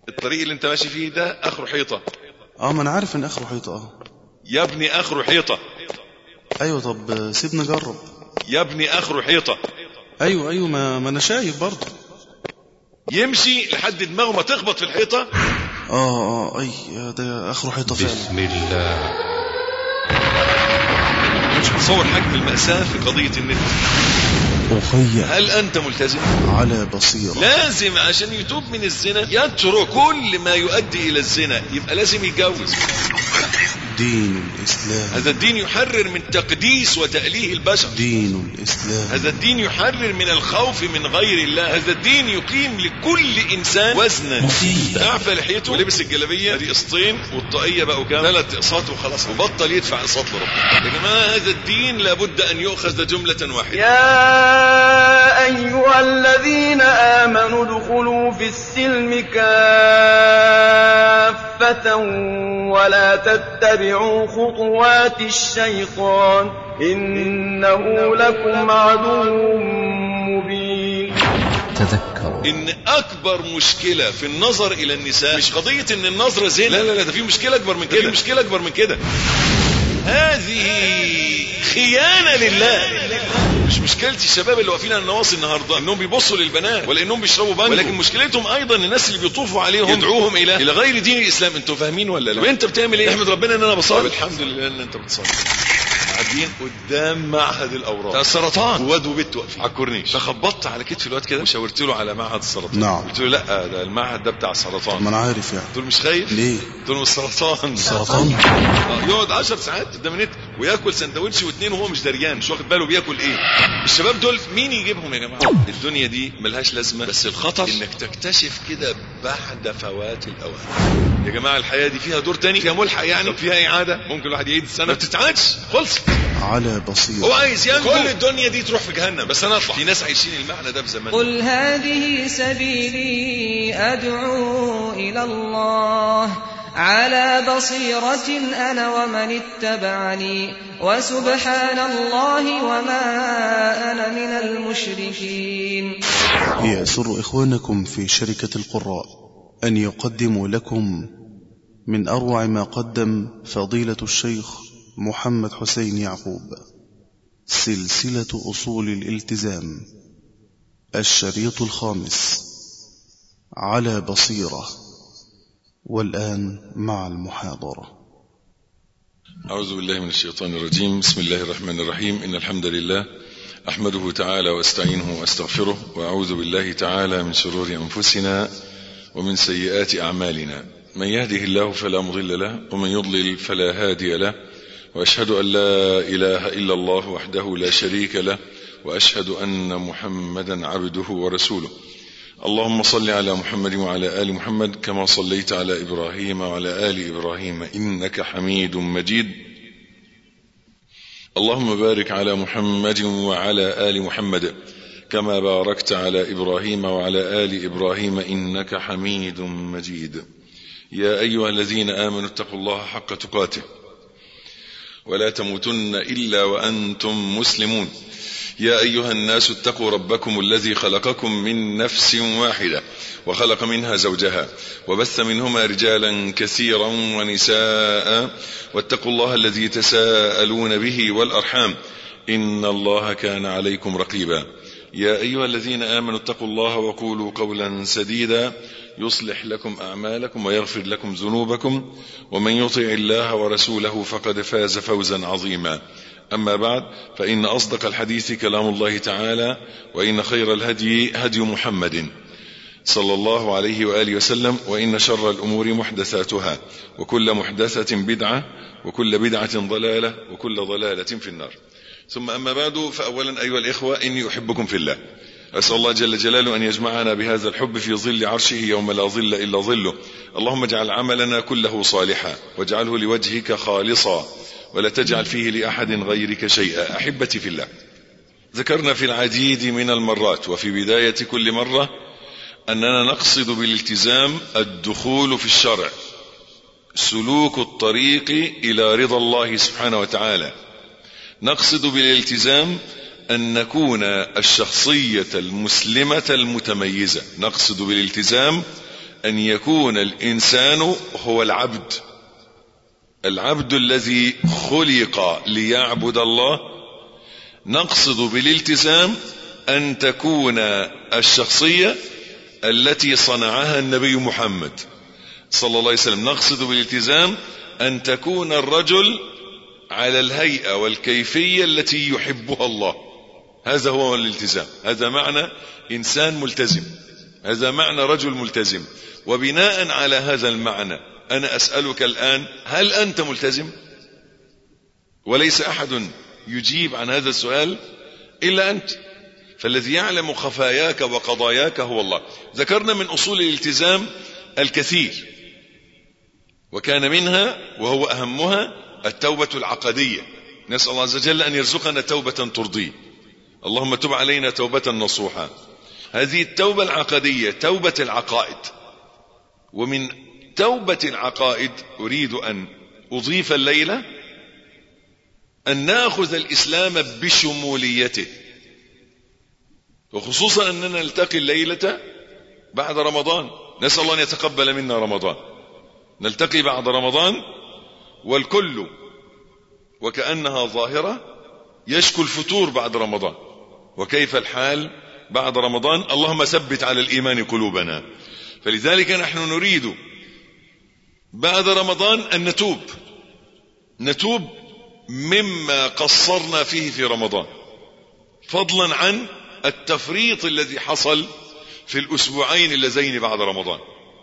الطريق اللي انت ماشي فيه ده اخره حيطة اه ما انا عارف ان اخره حيطة اه يا ابني اخره حيطة ايوه طب آه، سيبني اجرب يا ابني اخره حيطة ايوه ايوه ما, ما انا شايف برضه يمشي لحد دماغه ما تخبط في الحيطة اه اه اي آه، ده اخره حيطة فعلا بسم الله مش متصور حجم المأساة في قضية النت اخي هل انت ملتزم على بصيرة لازم عشان يتوب من الزنا يترك كل ما يؤدي الى الزنا يبقى لازم يتجوز دين الاسلام هذا الدين يحرر من تقديس وتأليه البشر دين الاسلام هذا الدين يحرر من الخوف من غير الله هذا الدين يقيم لكل انسان وزنا اعفى لحيته ولبس الجلابيه ادي قسطين والطاقيه بقوا كام ثلاث اقساط وخلاص وبطل يدفع اقساط لربنا يا جماعه هذا الدين لابد ان يؤخذ جمله واحده يا أيها الذين آمنوا ادخلوا في السلم كافة ولا تتبعوا خطوات الشيطان إنه لكم عدو مبين تذكروا ان اكبر مشكله في النظر الى النساء مش قضيه ان النظره زين لا لا لا ده في مشكله اكبر من كده في مشكله اكبر من كده هذه خيانه لله مش مشكلة الشباب اللي واقفين على النواصي النهارده انهم بيبصوا للبنات ولا انهم بيشربوا بانجو ولكن مشكلتهم ايضا الناس اللي بيطوفوا عليهم يدعوهم الى الى غير دين الاسلام انتوا فاهمين ولا لا؟ وانت بتعمل ايه؟ احمد ربنا ان انا بصلي الحمد لله ان انت بتصلي قاعدين قدام معهد الاورام بتاع السرطان وواد وبنت واقفين على الكورنيش فخبطت على كتف الواد كده وشاورت له على معهد السرطان نعم. قلت له لا ده المعهد ده بتاع ما السرطان انا عارف يعني قلت له مش خايف ليه قلت له السرطان سرطان آه، يقعد 10 ساعات قدام النت وياكل سندوتش واثنين وهو مش دريان مش واخد باله بياكل ايه الشباب دول مين يجيبهم يا جماعه الدنيا دي ملهاش لازمه بس الخطر انك تكتشف كده بعد فوات الاوان يا جماعه الحياه دي فيها دور تاني فيها ملحق يعني طب فيها اعاده ممكن الواحد يعيد السنه ما بتتعادش خلصت على هو بصيرة عايز ينجو كل الدنيا دي تروح في جهنم بس انا اطلع في ناس عايشين المعنى ده في زمان قل هذه سبيلي أدعو إلى الله على بصيرة أنا ومن اتبعني وسبحان الله وما أنا من المشركين يسر إخوانكم في شركة القراء أن يقدموا لكم من أروع ما قدم فضيلة الشيخ محمد حسين يعقوب سلسلة أصول الالتزام الشريط الخامس على بصيرة والآن مع المحاضرة أعوذ بالله من الشيطان الرجيم بسم الله الرحمن الرحيم إن الحمد لله أحمده تعالى وأستعينه وأستغفره وأعوذ بالله تعالى من شرور أنفسنا ومن سيئات أعمالنا من يهده الله فلا مضل له ومن يضلل فلا هادي له وأشهد أن لا إله إلا الله وحده لا شريك له وأشهد أن محمدا عبده ورسوله اللهم صل على محمد وعلى آل محمد كما صليت على إبراهيم وعلى آل إبراهيم إنك حميد مجيد اللهم بارك على محمد وعلى آل محمد كما باركت على إبراهيم وعلى آل إبراهيم إنك حميد مجيد يا أيها الذين آمنوا اتقوا الله حق تقاته ولا تموتن إلا وأنتم مسلمون يا أيها الناس اتقوا ربكم الذي خلقكم من نفس واحدة وخلق منها زوجها وبث منهما رجالا كثيرا ونساء واتقوا الله الذي تساءلون به والأرحام إن الله كان عليكم رقيبا يا أيها الذين آمنوا اتقوا الله وقولوا قولا سديدا يصلح لكم أعمالكم ويغفر لكم ذنوبكم ومن يطع الله ورسوله فقد فاز فوزا عظيما أما بعد فإن أصدق الحديث كلام الله تعالى وإن خير الهدي هدي محمد صلى الله عليه وآله وسلم وإن شر الأمور محدثاتها وكل محدثة بدعة وكل بدعة ضلالة وكل ضلالة في النار ثم أما بعد فأولا أيها الإخوة إني أحبكم في الله أسأل الله جل جلاله أن يجمعنا بهذا الحب في ظل عرشه يوم لا ظل إلا ظله اللهم اجعل عملنا كله صالحا واجعله لوجهك خالصا ولا تجعل فيه لأحد غيرك شيئا أحبتي في الله ذكرنا في العديد من المرات وفي بداية كل مرة أننا نقصد بالالتزام الدخول في الشرع سلوك الطريق إلى رضا الله سبحانه وتعالى نقصد بالالتزام أن نكون الشخصية المسلمة المتميزة نقصد بالالتزام أن يكون الإنسان هو العبد العبد الذي خلق ليعبد الله نقصد بالالتزام أن تكون الشخصية التي صنعها النبي محمد صلى الله عليه وسلم نقصد بالالتزام أن تكون الرجل على الهيئة والكيفية التي يحبها الله هذا هو الالتزام هذا معنى إنسان ملتزم هذا معنى رجل ملتزم وبناء على هذا المعنى أنا أسألك الآن هل أنت ملتزم وليس أحد يجيب عن هذا السؤال إلا أنت فالذي يعلم خفاياك وقضاياك هو الله ذكرنا من أصول الالتزام الكثير وكان منها وهو أهمها التوبة العقدية نسأل الله عز وجل أن يرزقنا توبة ترضيه اللهم تب علينا توبة نصوحا هذه التوبة العقدية توبة العقائد ومن توبة العقائد أريد أن أضيف الليلة أن نأخذ الإسلام بشموليته وخصوصا أننا نلتقي الليلة بعد رمضان نسأل الله أن يتقبل منا رمضان نلتقي بعد رمضان والكل وكأنها ظاهرة يشكو الفتور بعد رمضان وكيف الحال بعد رمضان اللهم ثبت على الإيمان قلوبنا فلذلك نحن نريد بعد رمضان أن نتوب نتوب مما قصرنا فيه في رمضان فضلا عن التفريط الذي حصل في الأسبوعين اللذين بعد رمضان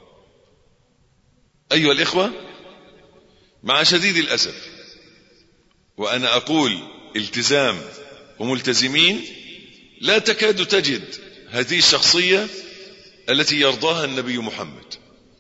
أيها الإخوة مع شديد الأسف وأنا أقول التزام وملتزمين لا تكاد تجد هذه الشخصية التي يرضاها النبي محمد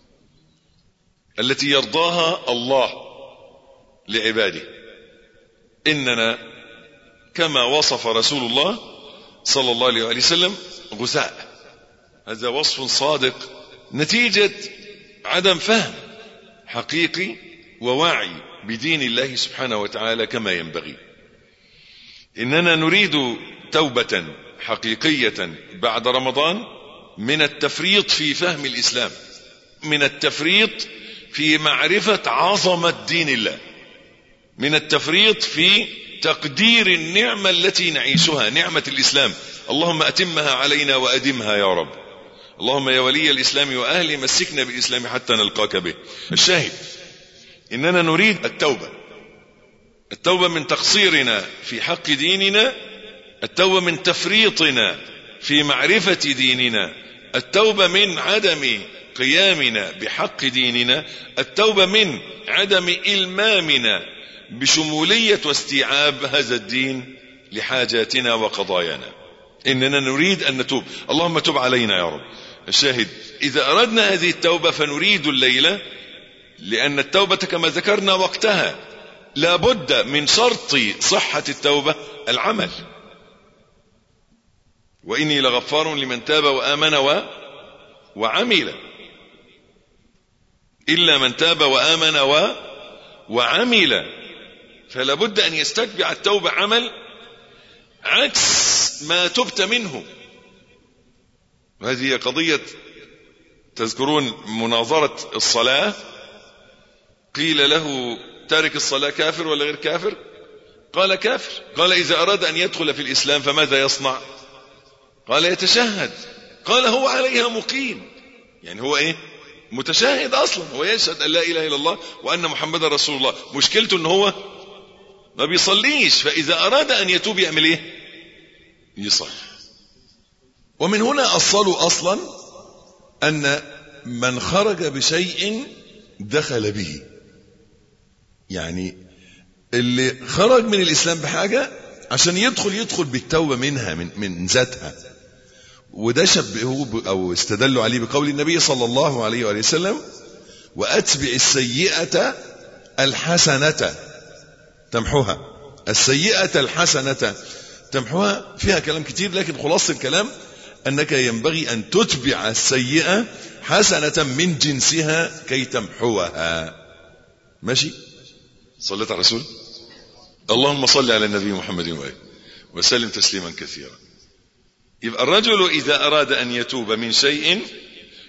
التي يرضاها الله لعباده إننا كما وصف رسول الله صلى الله عليه وسلم غثاء هذا وصف صادق نتيجة عدم فهم حقيقي ووعي بدين الله سبحانه وتعالى كما ينبغي إننا نريد توبة حقيقية بعد رمضان من التفريط في فهم الإسلام من التفريط في معرفة عظمة دين الله من التفريط في تقدير النعمة التي نعيشها نعمة الإسلام اللهم أتمها علينا وأدمها يا رب اللهم يا ولي الإسلام وأهلي مسكنا بالإسلام حتى نلقاك به الشاهد إننا نريد التوبة التوبة من تقصيرنا في حق ديننا التوبة من تفريطنا في معرفة ديننا التوبة من عدم قيامنا بحق ديننا التوبة من عدم إلمامنا بشمولية واستيعاب هذا الدين لحاجاتنا وقضايانا إننا نريد أن نتوب اللهم تب علينا يا رب الشاهد إذا أردنا هذه التوبة فنريد الليلة لأن التوبة كما ذكرنا وقتها لابد من شرط صحة التوبة العمل وإني لغفار لمن تاب وآمن و وعمل إلا من تاب وآمن و وعمل فلا بد أن يستتبع التوبة عمل عكس ما تبت منه وهذه قضية تذكرون مناظرة الصلاة قيل له تارك الصلاة كافر ولا غير كافر قال كافر قال إذا أراد أن يدخل في الإسلام فماذا يصنع قال يتشهد قال هو عليها مقيم يعني هو ايه متشاهد اصلا هو يشهد ان لا اله الا الله وان محمدا رسول الله مشكلته ان هو ما بيصليش فاذا اراد ان يتوب يعمل ايه يصلي ومن هنا اصلوا اصلا ان من خرج بشيء دخل به يعني اللي خرج من الاسلام بحاجه عشان يدخل يدخل بالتوبه منها من من ذاتها وده شبهوه او استدلوا عليه بقول النبي صلى الله عليه وآله وسلم واتبع السيئه الحسنه تمحوها السيئه الحسنه تمحوها فيها كلام كتير لكن خلاصه الكلام انك ينبغي ان تتبع السيئه حسنه من جنسها كي تمحوها ماشي صليت على الرسول اللهم صل على النبي محمد وآله وسلم تسليما كثيرا يبقى الرجل إذا أراد أن يتوب من شيء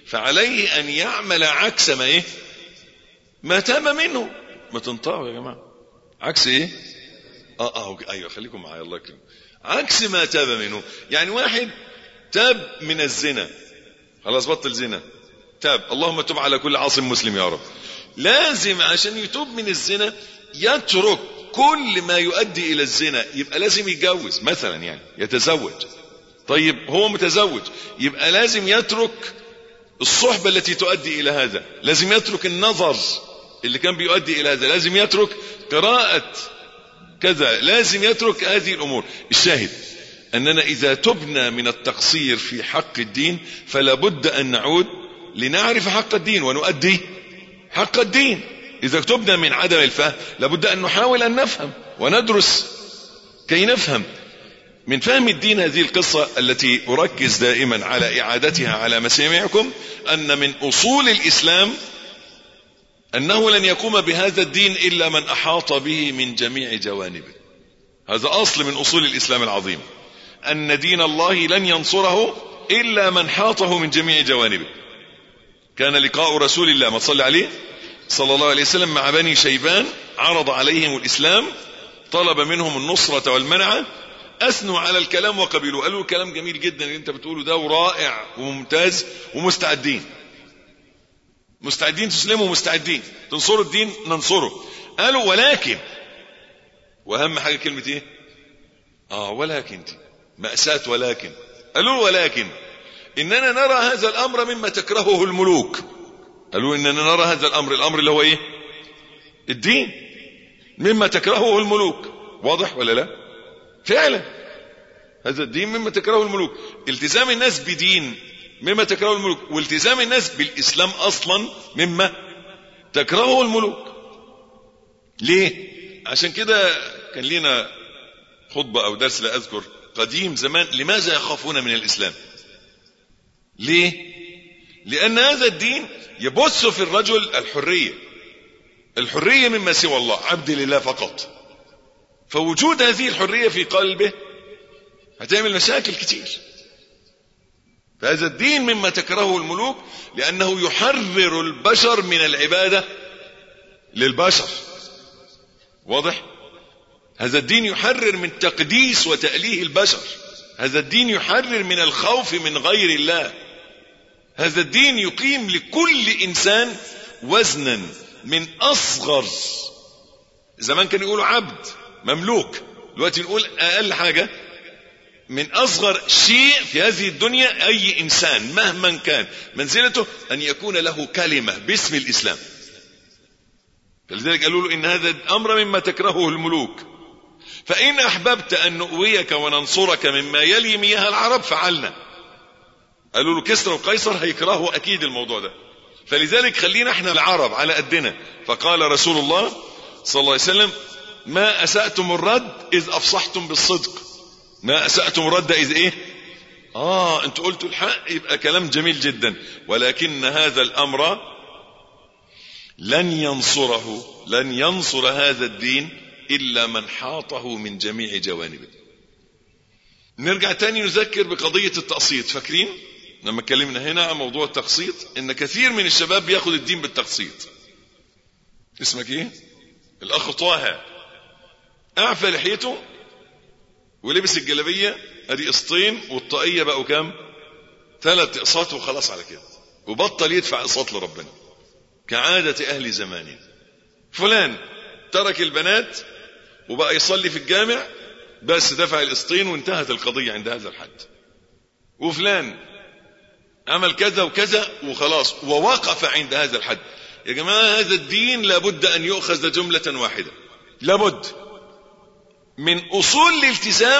فعليه ان يعمل عكس ما ايه ما تاب منه ما تنطقوا يا جماعه عكس ايه اه اه ايوه خليكم معايا الله يكرمك عكس ما تاب منه يعني واحد تاب من الزنا خلاص بطل زنا تاب اللهم تب على كل عاصم مسلم يا رب لازم عشان يتوب من الزنا يترك كل ما يؤدي الى الزنا يبقى لازم يتجوز مثلا يعني يتزوج طيب هو متزوج يبقى لازم يترك الصحبة التي تؤدي إلى هذا لازم يترك النظر اللي كان بيؤدي إلى هذا لازم يترك قراءة كذا لازم يترك هذه الأمور الشاهد أننا إذا تبنا من التقصير في حق الدين فلا بد أن نعود لنعرف حق الدين ونؤدي حق الدين إذا تبنا من عدم الفهم لابد أن نحاول أن نفهم وندرس كي نفهم من فهم الدين هذه القصة التي أركز دائما على إعادتها على مسامعكم أن من أصول الإسلام أنه لن يقوم بهذا الدين إلا من أحاط به من جميع جوانبه هذا أصل من أصول الإسلام العظيم أن دين الله لن ينصره إلا من حاطه من جميع جوانبه كان لقاء رسول الله ما تصلي عليه صلى الله عليه وسلم مع بني شيبان عرض عليهم الإسلام طلب منهم النصرة والمنعة أثنوا على الكلام وقبلوا قالوا كلام جميل جدا اللي انت بتقوله ده ورائع وممتاز ومستعدين مستعدين تسلموا مستعدين تنصروا الدين ننصره قالوا ولكن واهم حاجه كلمه ايه اه ولكن دي مأساة ولكن قالوا ولكن اننا نرى هذا الامر مما تكرهه الملوك قالوا اننا نرى هذا الامر الامر اللي هو ايه الدين مما تكرهه الملوك واضح ولا لا فعلا هذا الدين مما تكرهه الملوك التزام الناس بدين مما تكرهه الملوك والتزام الناس بالاسلام اصلا مما تكرهه الملوك ليه عشان كده كان لنا خطبه او درس لا اذكر قديم زمان لماذا يخافون من الاسلام ليه لان هذا الدين يبث في الرجل الحريه الحريه مما سوى الله عبد لله فقط فوجود هذه الحريه في قلبه هتعمل مشاكل كتير فهذا الدين مما تكرهه الملوك لأنه يحرر البشر من العبادة للبشر واضح هذا الدين يحرر من تقديس وتأليه البشر هذا الدين يحرر من الخوف من غير الله هذا الدين يقيم لكل إنسان وزنا من أصغر زمان كانوا يقولوا عبد مملوك دلوقتي نقول أقل حاجة من أصغر شيء في هذه الدنيا أي إنسان مهما كان منزلته أن يكون له كلمة باسم الإسلام فلذلك قالوا له إن هذا الأمر مما تكرهه الملوك فإن أحببت أن نؤويك وننصرك مما يلي مياه العرب فعلنا قالوا له كسرى وقيصر هيكرهوا أكيد الموضوع ده فلذلك خلينا احنا العرب على قدنا فقال رسول الله صلى الله عليه وسلم ما أسأتم الرد إذ أفصحتم بالصدق ما أسأتم الرد إذ إيه آه أنتوا قلتوا الحق يبقى كلام جميل جدا ولكن هذا الأمر لن ينصره لن ينصر هذا الدين إلا من حاطه من جميع جوانبه نرجع تاني نذكر بقضية التقسيط فاكرين لما اتكلمنا هنا عن موضوع التقسيط ان كثير من الشباب بياخد الدين بالتقسيط اسمك ايه الاخ طه اعفى لحيته ولبس الجلابيه ادي قسطين والطاقيه بقوا كام ثلاث اقساط وخلاص على كده وبطل يدفع اقساط لربنا كعاده اهل زمانه فلان ترك البنات وبقى يصلي في الجامع بس دفع القسطين وانتهت القضيه عند هذا الحد وفلان عمل كذا وكذا وخلاص ووقف عند هذا الحد يا جماعه هذا الدين لابد ان يؤخذ جمله واحده لابد من اصول الالتزام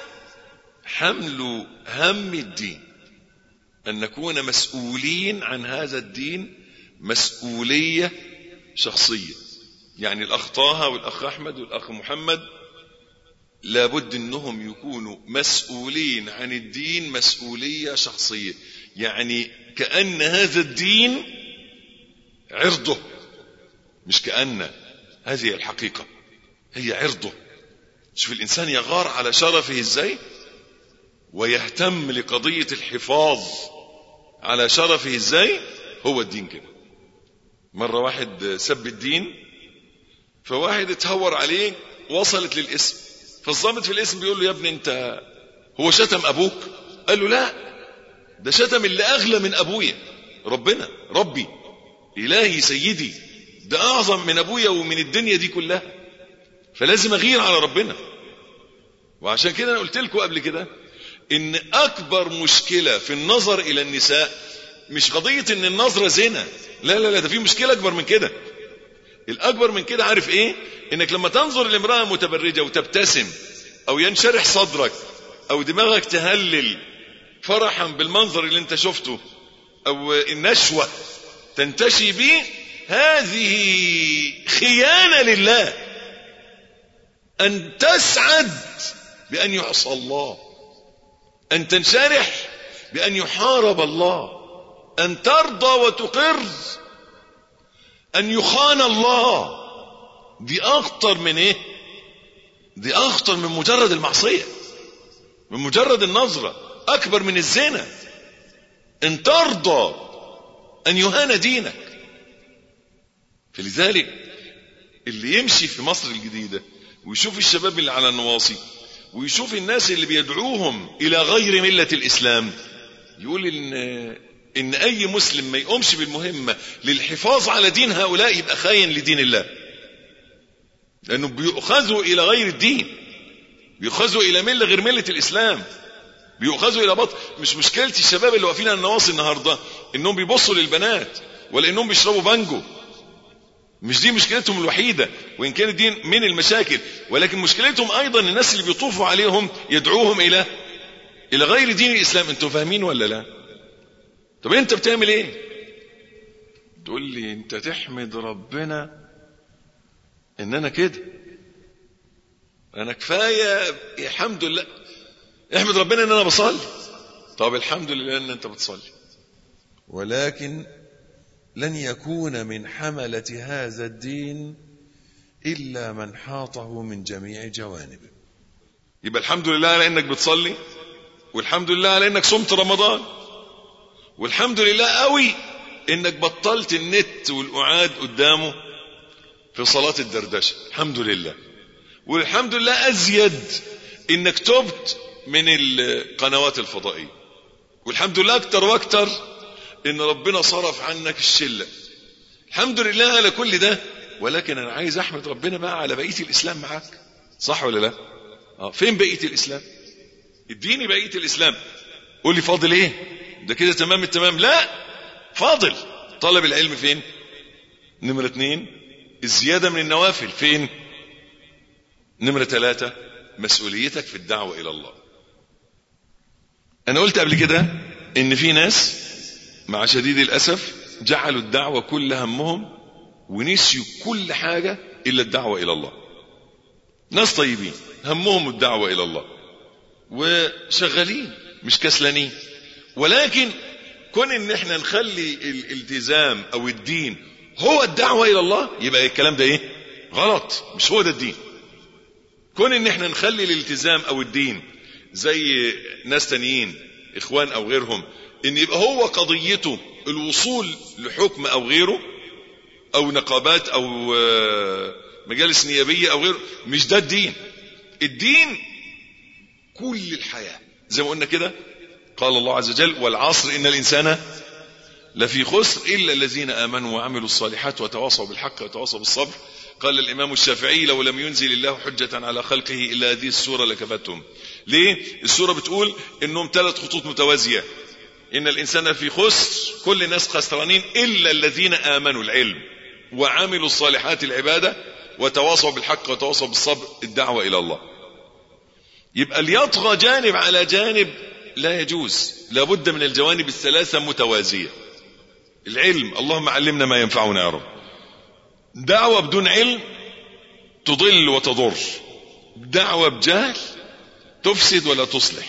حمل هم الدين ان نكون مسؤولين عن هذا الدين مسؤوليه شخصيه يعني الاخ طه والاخ احمد والاخ محمد لابد انهم يكونوا مسؤولين عن الدين مسؤوليه شخصيه يعني كان هذا الدين عرضه مش كان هذه الحقيقه هي عرضه شوف الانسان يغار على شرفه ازاي ويهتم لقضيه الحفاظ على شرفه ازاي هو الدين كده مرة واحد سب الدين فواحد اتهور عليه وصلت للاسم فالضابط في الاسم بيقول له يا ابني انت هو شتم ابوك قال له لا ده شتم اللي اغلى من ابويا ربنا ربي الهي سيدي ده اعظم من ابويا ومن الدنيا دي كلها فلازم اغير على ربنا وعشان كده انا قلت لكم قبل كده ان اكبر مشكله في النظر الى النساء مش قضيه ان النظره زنا لا لا لا ده في مشكله اكبر من كده الاكبر من كده عارف ايه انك لما تنظر لامراه متبرجه وتبتسم او ينشرح صدرك او دماغك تهلل فرحا بالمنظر اللي انت شفته او النشوه تنتشي به هذه خيانه لله ان تسعد بان يعصى الله ان تنشرح بان يحارب الله ان ترضى وتقر ان يخان الله دي اخطر من ايه دي اخطر من مجرد المعصيه من مجرد النظره اكبر من الزنا ان ترضى ان يهان دينك فلذلك اللي يمشي في مصر الجديده ويشوف الشباب اللي على النواصي ويشوف الناس اللي بيدعوهم الى غير مله الاسلام يقول ان ان اي مسلم ما يقومش بالمهمه للحفاظ على دين هؤلاء يبقى خاين لدين الله لانه بيؤخذوا الى غير الدين بيؤخذوا الى مله غير مله الاسلام بيؤخذوا الى بطل مش مشكله الشباب اللي واقفين على النواصي النهارده انهم بيبصوا للبنات ولا انهم بيشربوا بانجو مش دي مشكلتهم الوحيدة وإن كانت دي من المشاكل ولكن مشكلتهم أيضا الناس اللي بيطوفوا عليهم يدعوهم إلى إلى غير دين الإسلام أنتوا فاهمين ولا لا طب أنت بتعمل إيه تقول لي أنت تحمد ربنا إن أنا كده أنا كفاية الحمد لله احمد ربنا إن أنا بصلي طب الحمد لله إن أنت بتصلي ولكن لن يكون من حملة هذا الدين إلا من حاطه من جميع جوانبه يبقى الحمد لله على انك بتصلي والحمد لله على انك صمت رمضان والحمد لله قوي انك بطلت النت والقعاد قدامه في صلاة الدردشة الحمد لله والحمد لله ازيد انك تبت من القنوات الفضائية والحمد لله اكتر واكتر ان ربنا صرف عنك الشلة الحمد لله على كل ده ولكن انا عايز احمد ربنا بقى على بقية الاسلام معاك صح ولا لا اه فين بقية الاسلام اديني بقية الاسلام قول لي فاضل ايه ده كده تمام التمام لا فاضل طلب العلم فين نمرة اتنين الزيادة من النوافل فين نمرة ثلاثة مسؤوليتك في الدعوة الى الله انا قلت قبل كده ان في ناس مع شديد الأسف جعلوا الدعوة كل همهم ونسيوا كل حاجة إلا الدعوة إلى الله ناس طيبين همهم الدعوة إلى الله وشغالين مش كسلانين ولكن كون ان احنا نخلي الالتزام او الدين هو الدعوة الى الله يبقى الكلام ده ايه غلط مش هو ده الدين كون ان احنا نخلي الالتزام او الدين زي ناس تانيين اخوان او غيرهم ان يبقى هو قضيته الوصول لحكم او غيره او نقابات او مجالس نيابية او غيره مش ده الدين الدين كل الحياة زي ما قلنا كده قال الله عز وجل والعصر ان الانسان لفي خسر الا الذين امنوا وعملوا الصالحات وتواصوا بالحق وتواصوا بالصبر قال الامام الشافعي لو لم ينزل الله حجة على خلقه الا هذه السورة لكفتهم ليه السورة بتقول انهم ثلاث خطوط متوازية ان الانسان في خسر كل الناس خسرانين الا الذين امنوا العلم وعملوا الصالحات العبادة وتواصوا بالحق وتواصوا بالصبر الدعوة الى الله يبقى ليطغى جانب على جانب لا يجوز لابد من الجوانب الثلاثة متوازية العلم اللهم علمنا ما ينفعنا يا رب دعوة بدون علم تضل وتضر دعوة بجهل تفسد ولا تصلح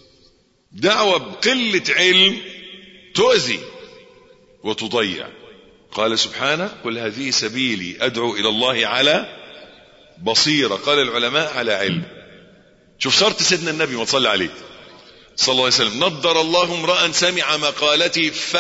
دعوة بقلة علم تؤذي وتضيع قال سبحانه قل هذه سبيلي أدعو إلى الله على بصيرة قال العلماء على علم شوف شرط سيدنا النبي ما تصلي عليه صلى الله عليه وسلم نضر الله امرأ سمع مقالتي ف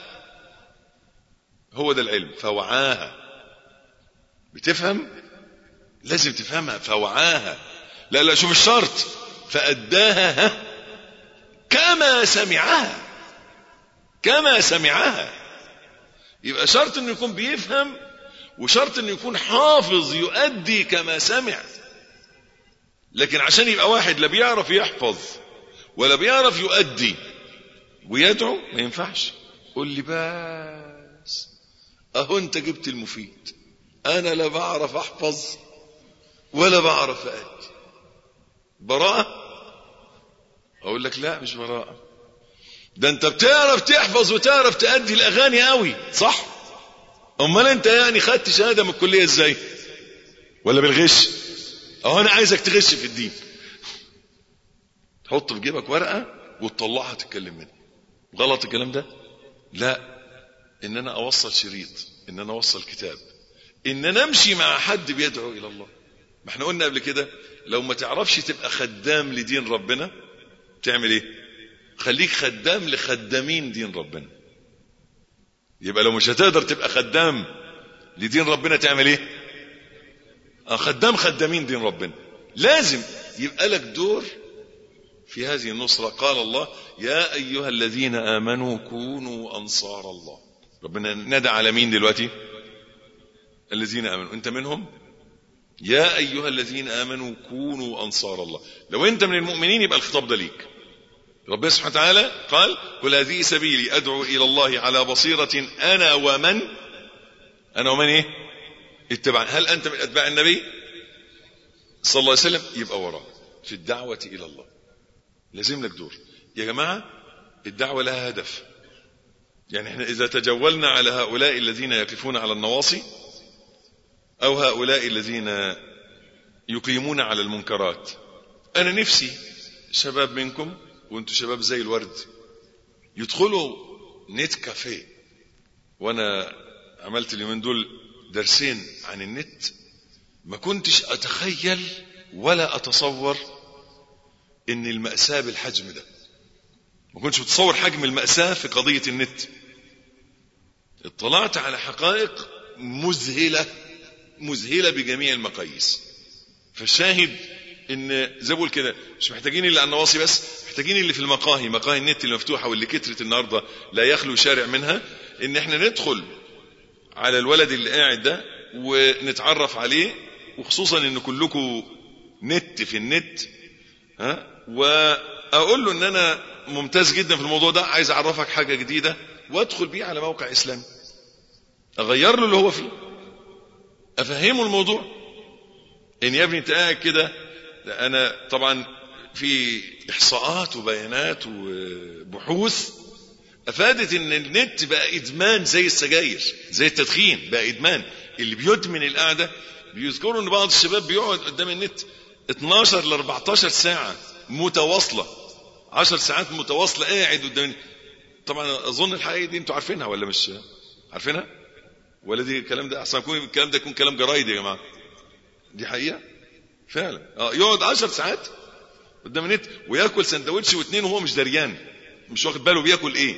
هو ده العلم فوعاها بتفهم لازم تفهمها فوعاها لا لا شوف الشرط فأداها ها كما سمعها كما سمعها يبقى شرط انه يكون بيفهم وشرط انه يكون حافظ يؤدي كما سمع لكن عشان يبقى واحد لا بيعرف يحفظ ولا بيعرف يؤدي ويدعو ما ينفعش قول لي بس اهو انت جبت المفيد انا لا بعرف احفظ ولا بعرف أأدي براءة أقول لك لا مش براءة ده أنت بتعرف تحفظ وتعرف تأدي الأغاني قوي صح أمال أنت يعني خدت شهادة من الكلية إزاي ولا بالغش أهو أنا عايزك تغش في الدين تحط في جيبك ورقة وتطلعها تتكلم منها غلط الكلام ده لا ان انا اوصل شريط ان انا اوصل كتاب ان انا امشي مع حد بيدعو الى الله ما احنا قلنا قبل كده لو ما تعرفش تبقى خدام لدين ربنا تعمل ايه خليك خدام لخدامين دين ربنا يبقى لو مش هتقدر تبقى خدام لدين ربنا تعمل ايه آه خدام خدامين دين ربنا لازم يبقى لك دور في هذه النصرة قال الله يا أيها الذين آمنوا كونوا أنصار الله ربنا ندى على مين دلوقتي الذين آمنوا أنت منهم يا أيها الذين آمنوا كونوا أنصار الله لو أنت من المؤمنين يبقى الخطاب ده ليك ربنا سبحانه وتعالى قال قل هذه سبيلي أدعو إلى الله على بصيرة أنا ومن أنا ومن إيه اتبع هل أنت من أتباع النبي صلى الله عليه وسلم يبقى وراه في الدعوة إلى الله لازم لك دور يا جماعة الدعوة لها هدف يعني احنا إذا تجولنا على هؤلاء الذين يقفون على النواصي أو هؤلاء الذين يقيمون على المنكرات أنا نفسي شباب منكم وانتم شباب زي الورد يدخلوا نت كافيه وانا عملت اليومين دول درسين عن النت ما كنتش اتخيل ولا اتصور ان المأساة بالحجم ده ما كنتش متصور حجم المأساة في قضية النت اطلعت على حقائق مذهلة مذهلة بجميع المقاييس فالشاهد ان زي بقول كده مش محتاجين اللي على النواصي بس محتاجين اللي في المقاهي مقاهي النت المفتوحة واللي كترت النهاردة لا يخلو شارع منها ان احنا ندخل على الولد اللي قاعد ده ونتعرف عليه وخصوصا ان كلكم نت في النت ها واقول له ان انا ممتاز جدا في الموضوع ده عايز اعرفك حاجه جديده وادخل بيه على موقع اسلامي اغير له اللي هو فيه افهمه الموضوع ان يا ابني انت قاعد كده انا طبعا في احصاءات وبيانات وبحوث افادت ان النت بقى ادمان زي السجاير زي التدخين بقى ادمان اللي بيدمن القعده بيذكروا ان بعض الشباب بيقعد قدام النت 12 ل 14 ساعه متواصله 10 ساعات متواصله قاعد قدام طبعا اظن الحقيقه دي انتوا عارفينها ولا مش عارفينها ولا دي الكلام ده احسن يكون الكلام ده يكون كلام جرايد يا جماعه دي حقيقه فعلا اه يقعد 10 ساعات قدام النت وياكل سندوتش واثنين وهو مش دريان مش واخد باله بياكل ايه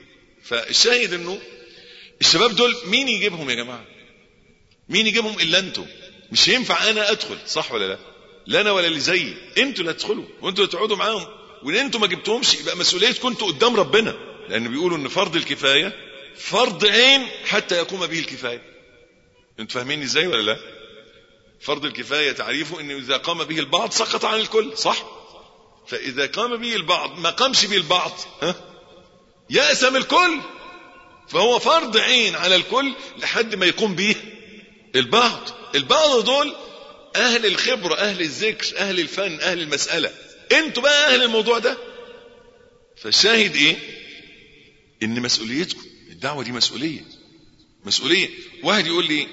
فالشاهد انه الشباب دول مين يجيبهم يا جماعه مين يجيبهم الا انتوا مش ينفع انا ادخل صح ولا لا لا انا ولا اللي زيي انتوا اللي هتدخلوا وانتوا اللي تقعدوا معاهم وان انتوا ما جبتهمش يبقى مسؤوليتكم انتوا قدام ربنا لان بيقولوا ان فرض الكفايه فرض عين حتى يقوم به الكفايه انتوا فاهمين ازاي ولا لا فرض الكفايه تعريفه انه اذا قام به البعض سقط عن الكل صح فاذا قام به البعض ما قامش به البعض ها يأسم الكل فهو فرض عين على الكل لحد ما يقوم به البعض البعض دول اهل الخبرة اهل الذكر اهل الفن اهل المسألة انتوا بقى اهل الموضوع ده فالشاهد ايه ان مسؤوليتكم الدعوة دي مسؤولية مسؤولية واحد يقول لي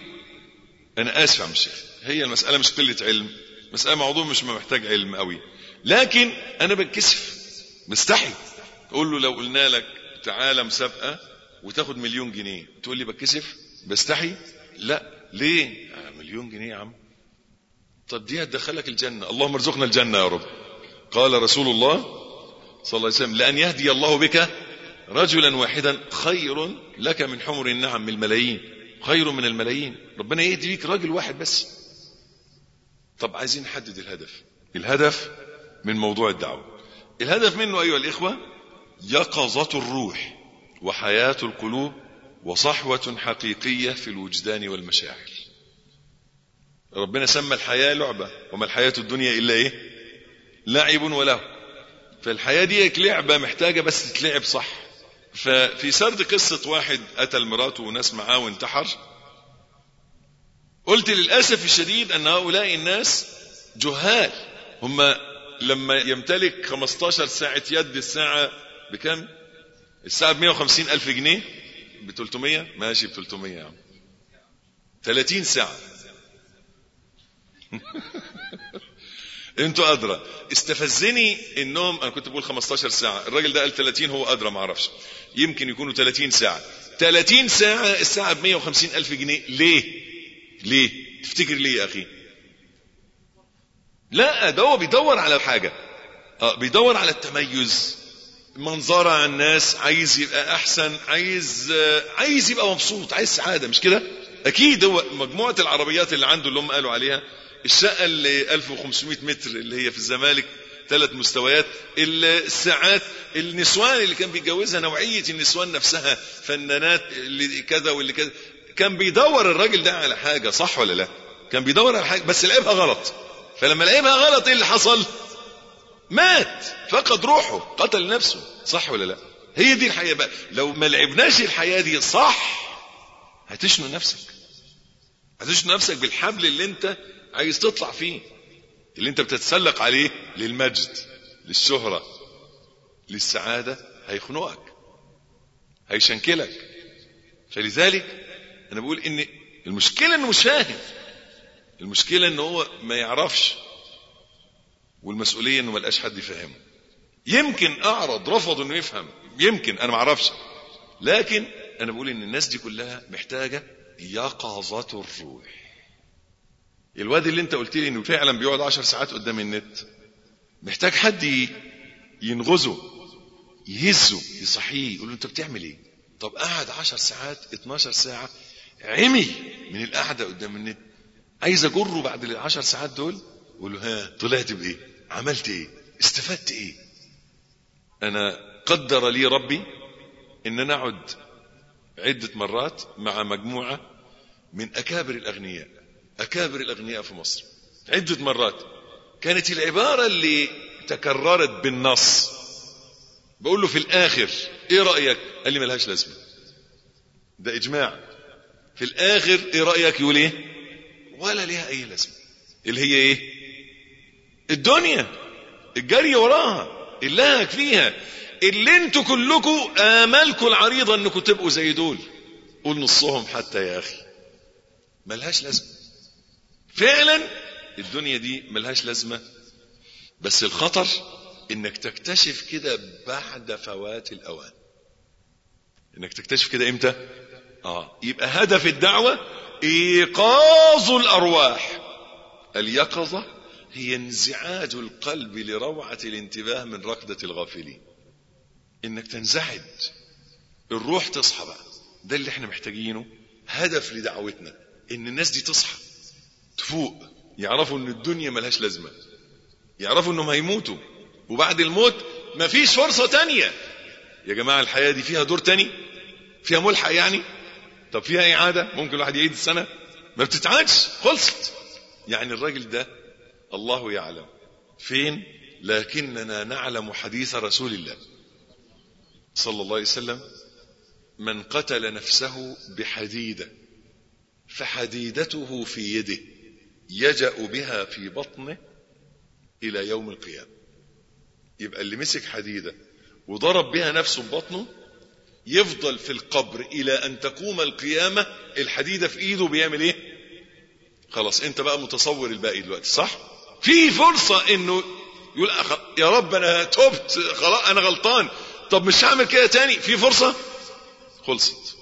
انا اسف يا عم الشيخ هي المسألة مش قلة علم مسألة موضوع مش محتاج علم قوي لكن انا بتكسف مستحي تقول له لو قلنا لك تعالى مسابقة وتاخد مليون جنيه تقول لي بتكسف بستحي لا ليه آه مليون جنيه يا عم طب دي هتدخلك الجنة اللهم ارزقنا الجنة يا رب قال رسول الله صلى الله عليه وسلم لأن يهدي الله بك رجلا واحدا خير لك من حمر النعم من الملايين خير من الملايين ربنا يهدي بيك راجل واحد بس طب عايزين نحدد الهدف الهدف من موضوع الدعوة الهدف منه أيها الإخوة يقظة الروح وحياة القلوب وصحوة حقيقية في الوجدان والمشاعر ربنا سمى الحياة لعبة وما الحياة الدنيا إلا إيه لعب وله فالحياة دي لعبة محتاجة بس تتلعب صح ففي سرد قصة واحد قتل مراته وناس معاه وانتحر قلت للأسف الشديد أن هؤلاء الناس جهال هم لما يمتلك 15 ساعة يد الساعة بكم الساعة ب 150 ألف جنيه ب 300 ماشي ب 300 يا عم 30 ساعة انتوا ادرى استفزني انهم انا كنت بقول 15 ساعه الراجل ده قال 30 هو ادرى ما اعرفش يمكن يكونوا 30 ساعه 30 ساعه الساعه ب 150 الف جنيه ليه ليه تفتكر ليه يا اخي لا ده هو بيدور على حاجه اه بيدور على التميز منظرة على الناس عايز يبقى احسن عايز آه عايز يبقى مبسوط عايز سعاده مش كده اكيد هو مجموعه العربيات اللي عنده اللي هم قالوا عليها الشقة اللي 1500 متر اللي هي في الزمالك ثلاث مستويات الساعات النسوان اللي كان بيتجوزها نوعية النسوان نفسها فنانات اللي كذا واللي كذا كان بيدور الراجل ده على حاجة صح ولا لا كان بيدور على حاجة بس لعبها غلط فلما لعبها غلط ايه اللي حصل مات فقد روحه قتل نفسه صح ولا لا هي دي الحياة بقى لو ما لعبناش الحياة دي صح هتشنو نفسك هتشنو نفسك بالحبل اللي انت عايز تطلع فيه اللي انت بتتسلق عليه للمجد للشهرة للسعادة هيخنقك هيشنكلك فلذلك انا بقول ان المشكلة انه مش فاهم المشكلة انه هو ما يعرفش والمسؤولية انه ما لقاش حد يفهمه يمكن اعرض رفض انه يفهم يمكن انا ما اعرفش لكن انا بقول ان الناس دي كلها محتاجة يقظة الروح الواد اللي انت قلت لي انه فعلا بيقعد عشر ساعات قدام النت محتاج حد ينغزه يهزه يصحيه يقول له انت بتعمل ايه طب قعد عشر ساعات 12 ساعة عمي من القعدة قدام النت عايز اجره بعد العشر ساعات دول اقول له ها طلعت بايه عملت ايه استفدت ايه انا قدر لي ربي ان انا اقعد عدة مرات مع مجموعة من اكابر الاغنياء أكابر الأغنياء في مصر عدة مرات كانت العبارة اللي تكررت بالنص بقول له في الآخر إيه رأيك قال لي ملهاش لازمة ده إجماع في الآخر إيه رأيك يقول إيه ولا ليها أي لازمة اللي هي إيه الدنيا الجري وراها اللهك فيها اللي انتوا كلكم آمالكم العريضة انكم تبقوا زي دول قول نصهم حتى يا أخي ملهاش لازمة فعلا الدنيا دي ملهاش لازمة بس الخطر انك تكتشف كده بعد فوات الاوان انك تكتشف كده امتى اه يبقى هدف الدعوة ايقاظ الارواح اليقظة هي انزعاج القلب لروعة الانتباه من ركضة الغافلين انك تنزعج الروح تصحى بقى ده اللي احنا محتاجينه هدف لدعوتنا ان الناس دي تصحى تفوق يعرفوا ان الدنيا ملهاش لازمة يعرفوا انهم هيموتوا وبعد الموت مفيش فرصة تانية يا جماعة الحياة دي فيها دور تاني فيها ملحق يعني طب فيها إعادة ممكن الواحد يعيد السنة ما بتتعادش خلصت يعني الراجل ده الله يعلم فين لكننا نعلم حديث رسول الله صلى الله عليه وسلم من قتل نفسه بحديدة فحديدته في يده يجأ بها في بطنه إلى يوم القيامة يبقى اللي مسك حديدة وضرب بها نفسه ببطنه يفضل في القبر إلى أن تقوم القيامة الحديدة في إيده بيعمل إيه خلاص أنت بقى متصور الباقي دلوقتي صح في فرصة إنه يقول يا رب أنا تبت خلاص أنا غلطان طب مش هعمل كده تاني في فرصة خلصت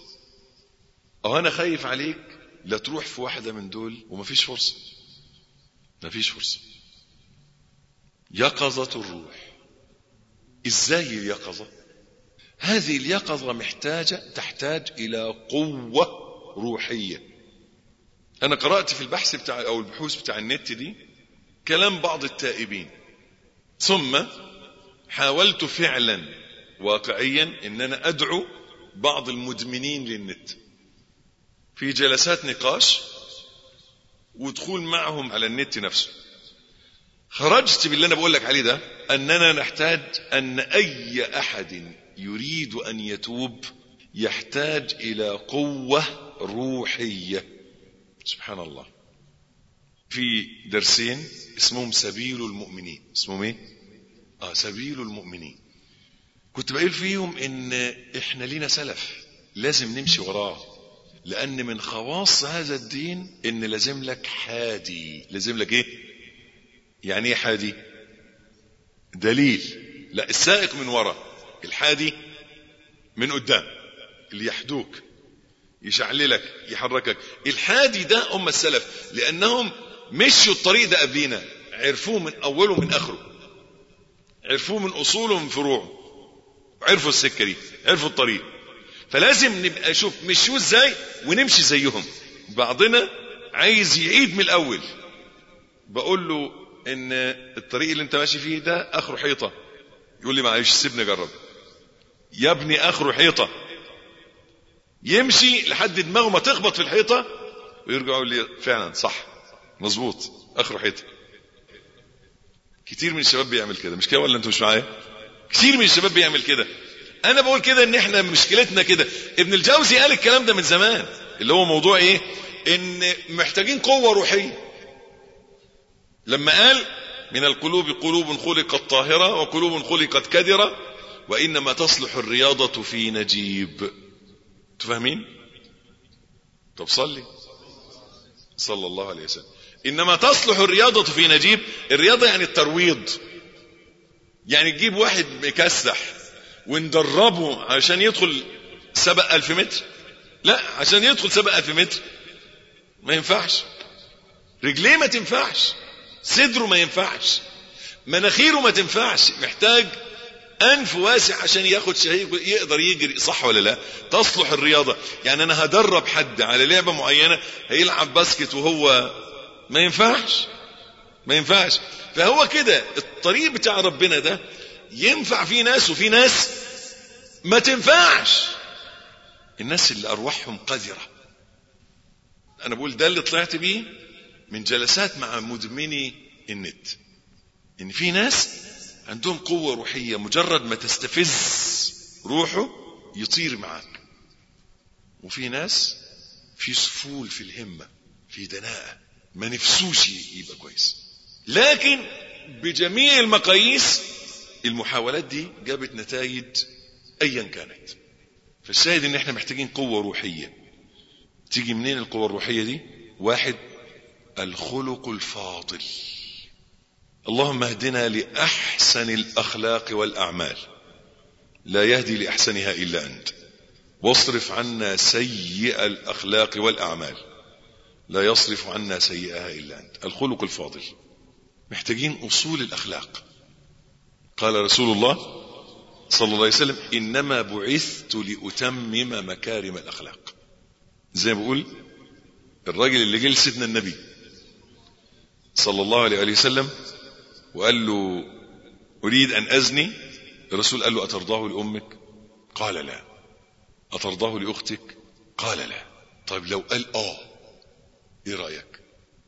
أو أنا خايف عليك لا تروح في واحدة من دول ومفيش فرصة مفيش فرصة يقظة الروح ازاي اليقظة هذه اليقظة محتاجة تحتاج إلى قوة روحية أنا قرأت في البحث بتاع أو البحوث بتاع النت دي كلام بعض التائبين ثم حاولت فعلا واقعيا ان انا ادعو بعض المدمنين للنت في جلسات نقاش ودخول معهم على النت نفسه خرجت باللي انا بقول لك عليه ده اننا نحتاج ان اي احد يريد ان يتوب يحتاج الى قوه روحيه سبحان الله في درسين اسمهم سبيل المؤمنين اسمهم ايه اه سبيل المؤمنين كنت بقول فيهم ان احنا لينا سلف لازم نمشي وراه لان من خواص هذا الدين ان لازم لك حادي لازم لك ايه يعني ايه حادي دليل لا السائق من ورا الحادي من قدام اللي يحدوك يشعللك يحركك الحادي ده هم السلف لانهم مشوا الطريق ده قبلينا عرفوه من اوله من اخره عرفوه من اصوله ومن فروعه عرفوا السكه دي عرفوا الطريق فلازم نبقى شوف مشوا ازاي ونمشي زيهم بعضنا عايز يعيد من الاول بقول له ان الطريق اللي انت ماشي فيه ده اخره حيطه يقول لي معلش سيبني اجرب يا ابني اخره حيطه يمشي لحد دماغه ما تخبط في الحيطه ويرجع يقول لي فعلا صح مظبوط اخره حيطه كتير من الشباب بيعمل كده مش كده ولا انتوا مش معايا كتير من الشباب بيعمل كده انا بقول كده ان احنا مشكلتنا كده ابن الجوزي قال الكلام ده من زمان اللي هو موضوع ايه ان محتاجين قوه روحيه لما قال من القلوب قلوب خلقت طاهره وقلوب خلقت كدره وانما تصلح الرياضه في نجيب تفهمين طب صلي صلى الله عليه وسلم انما تصلح الرياضه في نجيب الرياضه يعني الترويض يعني تجيب واحد مكسح وندربه عشان يدخل سبق ألف متر لا عشان يدخل سبق ألف متر ما ينفعش رجليه ما تنفعش صدره ما ينفعش مناخيره ما تنفعش محتاج انف واسع عشان ياخد شهيق يقدر يجري صح ولا لا تصلح الرياضه يعني انا هدرب حد على لعبه معينه هيلعب باسكت وهو ما ينفعش ما ينفعش فهو كده الطريق بتاع ربنا ده ينفع في ناس وفي ناس ما تنفعش الناس اللي ارواحهم قذره انا بقول ده اللي طلعت بيه من جلسات مع مدمني النت ان في ناس عندهم قوة روحية مجرد ما تستفز روحه يطير معك وفي ناس في سفول في الهمة في دناءة ما نفسوش يبقى كويس لكن بجميع المقاييس المحاولات دي جابت نتائج ايا كانت فالشاهد ان احنا محتاجين قوة روحية تيجي منين القوة الروحية دي واحد الخلق الفاضل اللهم اهدنا لاحسن الاخلاق والاعمال لا يهدي لاحسنها الا انت واصرف عنا سيء الاخلاق والاعمال لا يصرف عنا سيئها الا انت الخلق الفاضل محتاجين اصول الاخلاق قال رسول الله صلى الله عليه وسلم انما بعثت لاتمم مكارم الاخلاق زي ما بقول الراجل اللي جه لسيدنا النبي صلى الله عليه وسلم وقال له أريد أن أزني الرسول قال له أترضاه لأمك قال لا أترضاه لأختك قال لا طيب لو قال آه إيه رأيك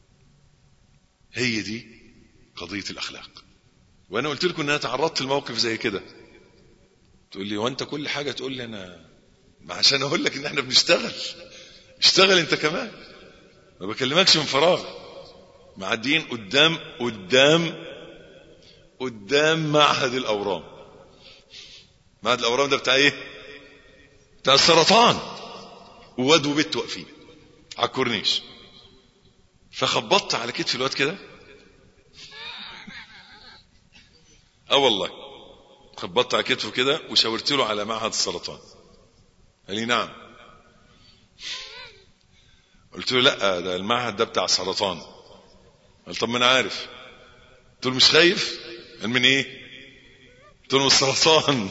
هي دي قضية الأخلاق وأنا قلت لكم أن أنا تعرضت لموقف زي كده تقول لي وأنت كل حاجة تقول لي أنا ما عشان أقول لك إن إحنا بنشتغل اشتغل أنت كمان ما بكلمكش من فراغ معديين قدام قدام قدام معهد الاورام معهد الاورام ده بتاع ايه بتاع السرطان وواد وبنت واقفين على الكورنيش فخبطت على كتف الواد كده اه والله خبطت على كتفه كده وشاورت له على معهد السرطان قال لي نعم قلت له لا ده المعهد ده بتاع سرطان قال طب ما انا عارف قلت له مش خايف قال من ايه قلت لهم السرطان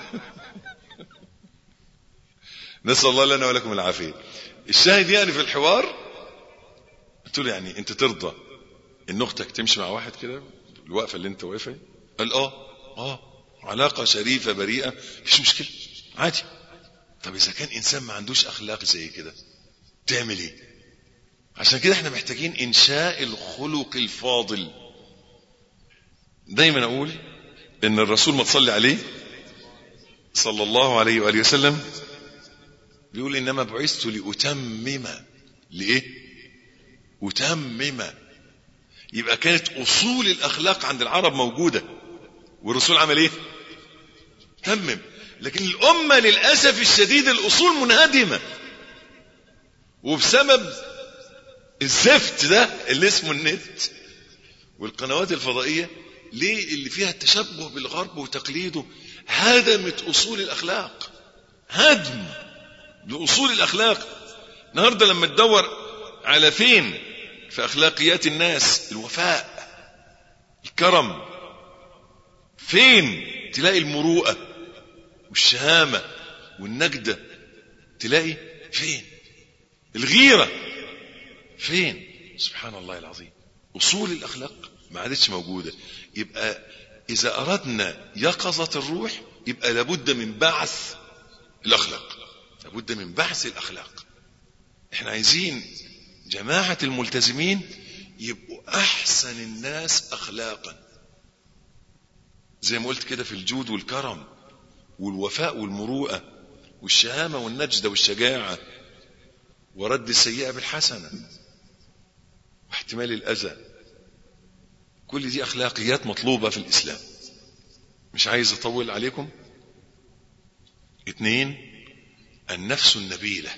نسال الله لنا ولكم العافيه الشاهد يعني في الحوار قلت له يعني انت ترضى ان اختك تمشي مع واحد كده الوقفه اللي انت واقفها قال اه اه علاقه شريفه بريئه مفيش مشكله عادي طب اذا كان انسان ما عندوش اخلاق زي كده تعمل ايه عشان كده احنا محتاجين انشاء الخلق الفاضل دايما اقول ان الرسول ما تصلي عليه صلى الله عليه واله وسلم بيقول انما بعثت لاتمم لايه اتمم يبقى كانت اصول الاخلاق عند العرب موجوده والرسول عمل ايه تمم لكن الامه للاسف الشديد الاصول منهدمه وبسبب الزفت ده اللي اسمه النت والقنوات الفضائيه ليه اللي فيها التشبه بالغرب وتقليده هدمت اصول الاخلاق هدم لاصول الاخلاق النهارده لما تدور على فين في اخلاقيات الناس الوفاء الكرم فين تلاقي المروءه والشهامه والنجده تلاقي فين الغيره فين سبحان الله العظيم اصول الاخلاق ما عادتش موجوده يبقى اذا اردنا يقظه الروح يبقى لابد من بعث الاخلاق لابد من بعث الاخلاق احنا عايزين جماعه الملتزمين يبقوا احسن الناس اخلاقا زي ما قلت كده في الجود والكرم والوفاء والمروءه والشهامه والنجده والشجاعه ورد السيئه بالحسنه واحتمال الاذى كل دي اخلاقيات مطلوبه في الاسلام مش عايز اطول عليكم اتنين النفس النبيله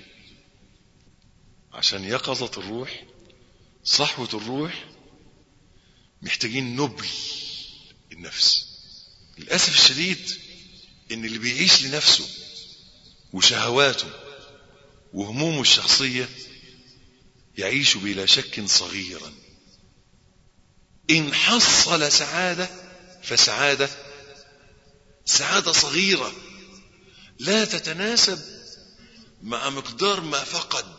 عشان يقظه الروح صحوه الروح محتاجين نبل النفس للاسف الشديد ان اللي بيعيش لنفسه وشهواته وهمومه الشخصيه يعيش بلا شك صغيرا ان حصل سعاده فسعاده سعاده صغيره لا تتناسب مع مقدار ما فقد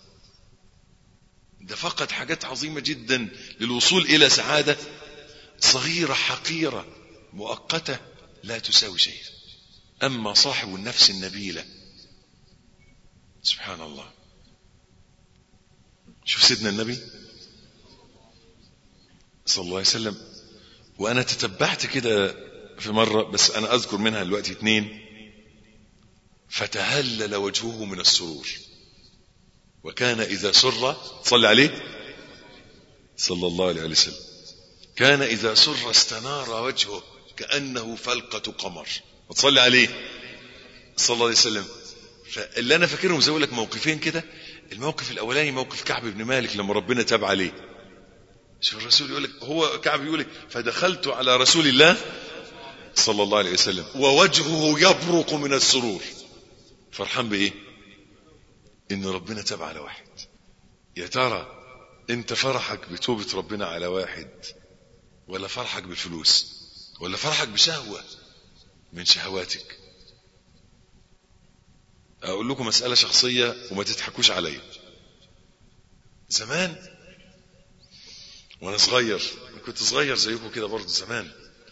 ده فقد حاجات عظيمه جدا للوصول الى سعاده صغيره حقيره مؤقته لا تساوي شيء اما صاحب النفس النبيله سبحان الله شوف سيدنا النبي صلى الله عليه وسلم وانا تتبعت كده في مرة بس انا اذكر منها دلوقتي اتنين فتهلل وجهه من السرور وكان اذا سر صلى عليه صلى الله عليه وسلم كان اذا سر استنار وجهه كانه فلقة قمر وتصلي عليه صلى الله عليه وسلم فاللي انا فاكرهم زي لك موقفين كده الموقف الاولاني موقف كعب بن مالك لما ربنا تاب عليه شوف الرسول يقول لك هو كعب يقول لك فدخلت على رسول الله صلى الله عليه وسلم ووجهه يبرق من السرور فرحان بايه ان ربنا تاب على واحد يا ترى انت فرحك بتوبة ربنا على واحد ولا فرحك بالفلوس ولا فرحك بشهوة من شهواتك اقول لكم مسألة شخصية وما تضحكوش عليا زمان وانا صغير كنت صغير زيكم كده برضه زمان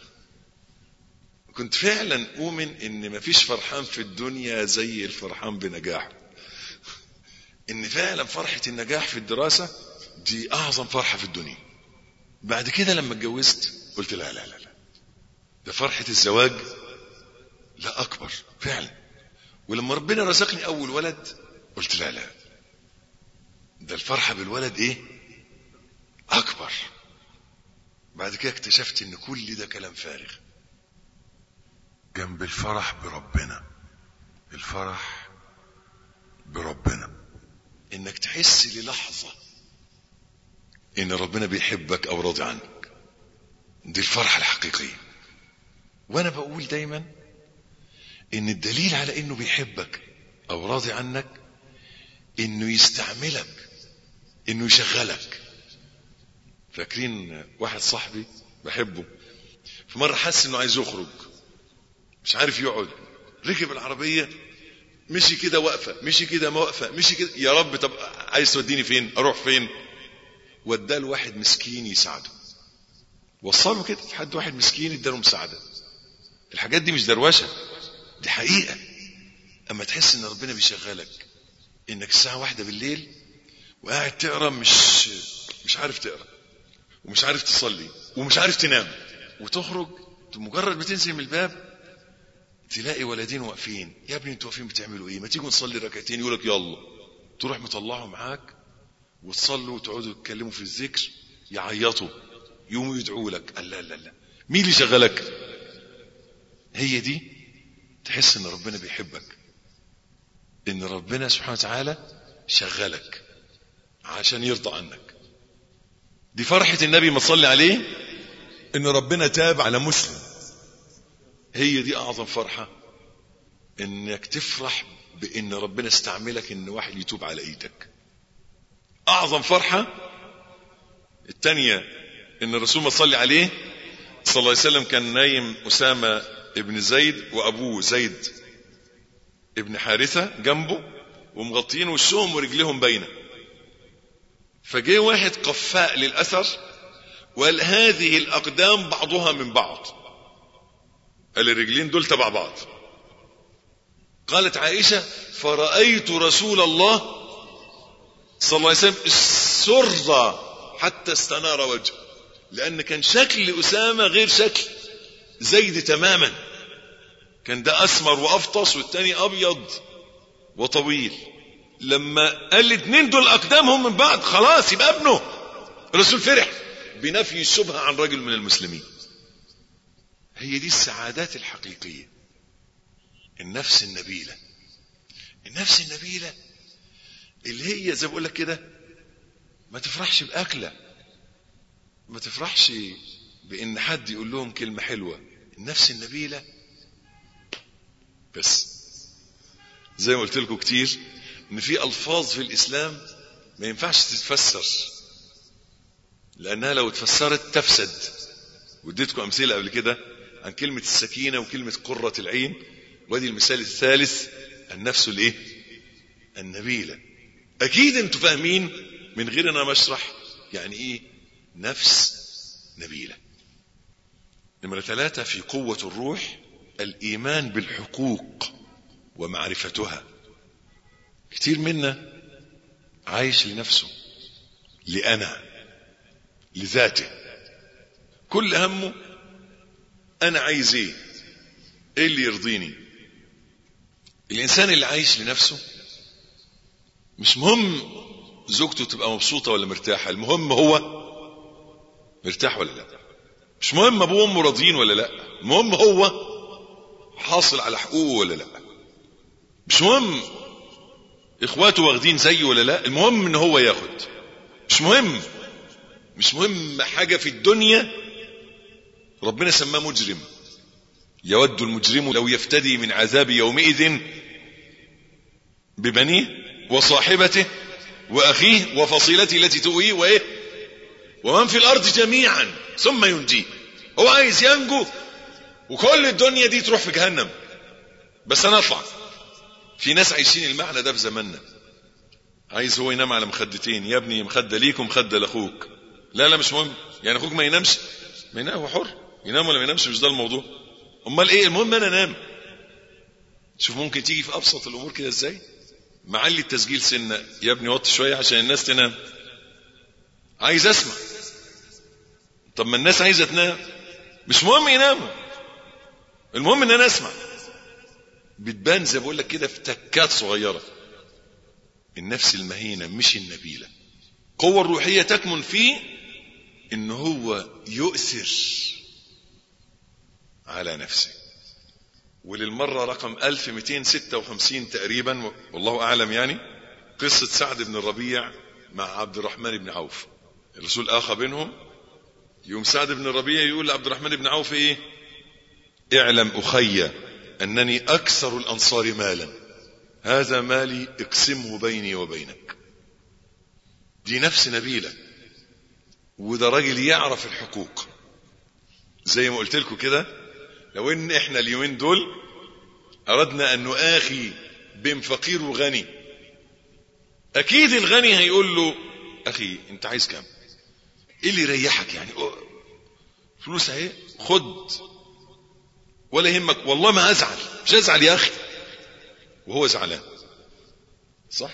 كنت فعلا اؤمن ان مفيش فرحان في الدنيا زي الفرحان بنجاحه ان فعلا فرحة النجاح في الدراسة دي اعظم فرحة في الدنيا بعد كده لما اتجوزت قلت لا لا لا لا ده فرحة الزواج لا اكبر فعلا ولما ربنا رزقني اول ولد قلت لا لا ده الفرحة بالولد ايه اكبر بعد كده اكتشفت ان كل ده كلام فارغ جنب الفرح بربنا الفرح بربنا انك تحس للحظة ان ربنا بيحبك او راضي عنك دي الفرحة الحقيقية وانا بقول دايما ان الدليل على انه بيحبك او راضي عنك انه يستعملك انه يشغلك فاكرين واحد صاحبي بحبه في مرة حس انه عايز يخرج مش عارف يقعد ركب العربيه مشي كده واقفه مشي كده ما واقفه مشي كده يا رب طب عايز توديني فين اروح فين وداه لواحد مسكين يساعده وصله كده لحد واحد مسكين اداله مساعده الحاجات دي مش دروشه دي حقيقه اما تحس ان ربنا بيشغلك انك الساعه واحدة بالليل وقاعد تقرا مش مش عارف تقرا ومش عارف تصلي ومش عارف تنام وتخرج مجرد ما تنزل من الباب تلاقي ولدين واقفين يا ابني انتوا واقفين بتعملوا ايه ما تيجوا نصلي ركعتين يقول لك يلا تروح مطلعهم معاك وتصلوا وتقعدوا تتكلموا في الذكر يعيطوا يقوموا يدعوا لك قال لا لا لا مين اللي شغلك هي دي تحس ان ربنا بيحبك ان ربنا سبحانه وتعالى شغلك عشان يرضى عنك دي فرحة النبي ما تصلي عليه ان ربنا تاب على مسلم هي دي اعظم فرحة انك تفرح بان ربنا استعملك ان واحد يتوب على ايدك اعظم فرحة التانية ان الرسول ما صلي عليه صلى الله عليه وسلم كان نايم اسامة ابن زيد وابوه زيد ابن حارثة جنبه ومغطيين وشهم ورجلهم باينة فجاء واحد قفاء للأثر وقال هذه الأقدام بعضها من بعض قال الرجلين دول تبع بعض قالت عائشة فرأيت رسول الله صلى الله عليه وسلم سر حتى استنار وجهه لأن كان شكل أسامة غير شكل زيد تماما كان ده أسمر وأفطس والتاني أبيض وطويل لما قال الاثنين دول أقدامهم من بعض خلاص يبقى ابنه الرسول فرح بنفي الشبهة عن رجل من المسلمين هي دي السعادات الحقيقية النفس النبيلة النفس النبيلة اللي هي زي بقول لك كده ما تفرحش بأكلة ما تفرحش بإن حد يقول لهم كلمة حلوة النفس النبيلة بس زي ما قلت لكم كتير ان في الفاظ في الاسلام ما ينفعش تتفسر لانها لو اتفسرت تفسد واديتكم امثله قبل كده عن كلمه السكينه وكلمه قره العين وادي المثال الثالث النفس الايه النبيله اكيد انتوا فاهمين من غير انا ما اشرح يعني ايه نفس نبيله نمره ثلاثه في قوه الروح الايمان بالحقوق ومعرفتها كتير منا عايش لنفسه لأنا لذاته كل همه أنا عايز إيه إيه اللي يرضيني الإنسان اللي عايش لنفسه مش مهم زوجته تبقى مبسوطة ولا مرتاحة المهم هو مرتاح ولا لا مش مهم أبوه وأمه راضيين ولا لا المهم هو حاصل على حقوقه ولا لا مش مهم اخواته واخدين زيه ولا لا المهم ان هو ياخد مش مهم مش مهم حاجة في الدنيا ربنا سماه مجرم يود المجرم لو يفتدي من عذاب يومئذ ببنيه وصاحبته واخيه وفصيلته التي تؤويه وايه ومن في الارض جميعا ثم ينجيه هو عايز ينجو وكل الدنيا دي تروح في جهنم بس انا اطلع في ناس عايشين المعنى ده في زماننا عايز هو ينام على مخدتين يا ابني مخده ليك ومخده لاخوك لا لا مش مهم يعني اخوك ما ينامش ما ينام هو حر ينام ولا ما ينامش مش ده الموضوع امال ايه المهم انا انام شوف ممكن تيجي في ابسط الامور كده ازاي معلي التسجيل سنه يا ابني وطي شويه عشان الناس تنام عايز اسمع طب ما الناس عايزه تنام مش مهم يناموا المهم ان انا اسمع بتبان زي بقول لك كده في تكات صغيره النفس المهينه مش النبيله القوه الروحيه تكمن في ان هو يؤثر على نفسه وللمره رقم 1256 تقريبا والله اعلم يعني قصه سعد بن الربيع مع عبد الرحمن بن عوف الرسول اخى بينهم يوم سعد بن الربيع يقول لعبد الرحمن بن عوف ايه اعلم اخي انني اكثر الانصار مالا هذا مالي اقسمه بيني وبينك دي نفس نبيله وده راجل يعرف الحقوق زي ما قلت لكم كده لو ان احنا اليومين دول اردنا ان نؤاخي بين فقير وغني اكيد الغني هيقول له اخي انت عايز كام ايه اللي يريحك يعني أوه. فلوس اهي خد ولا يهمك والله ما ازعل مش ازعل يا اخي وهو زعلان صح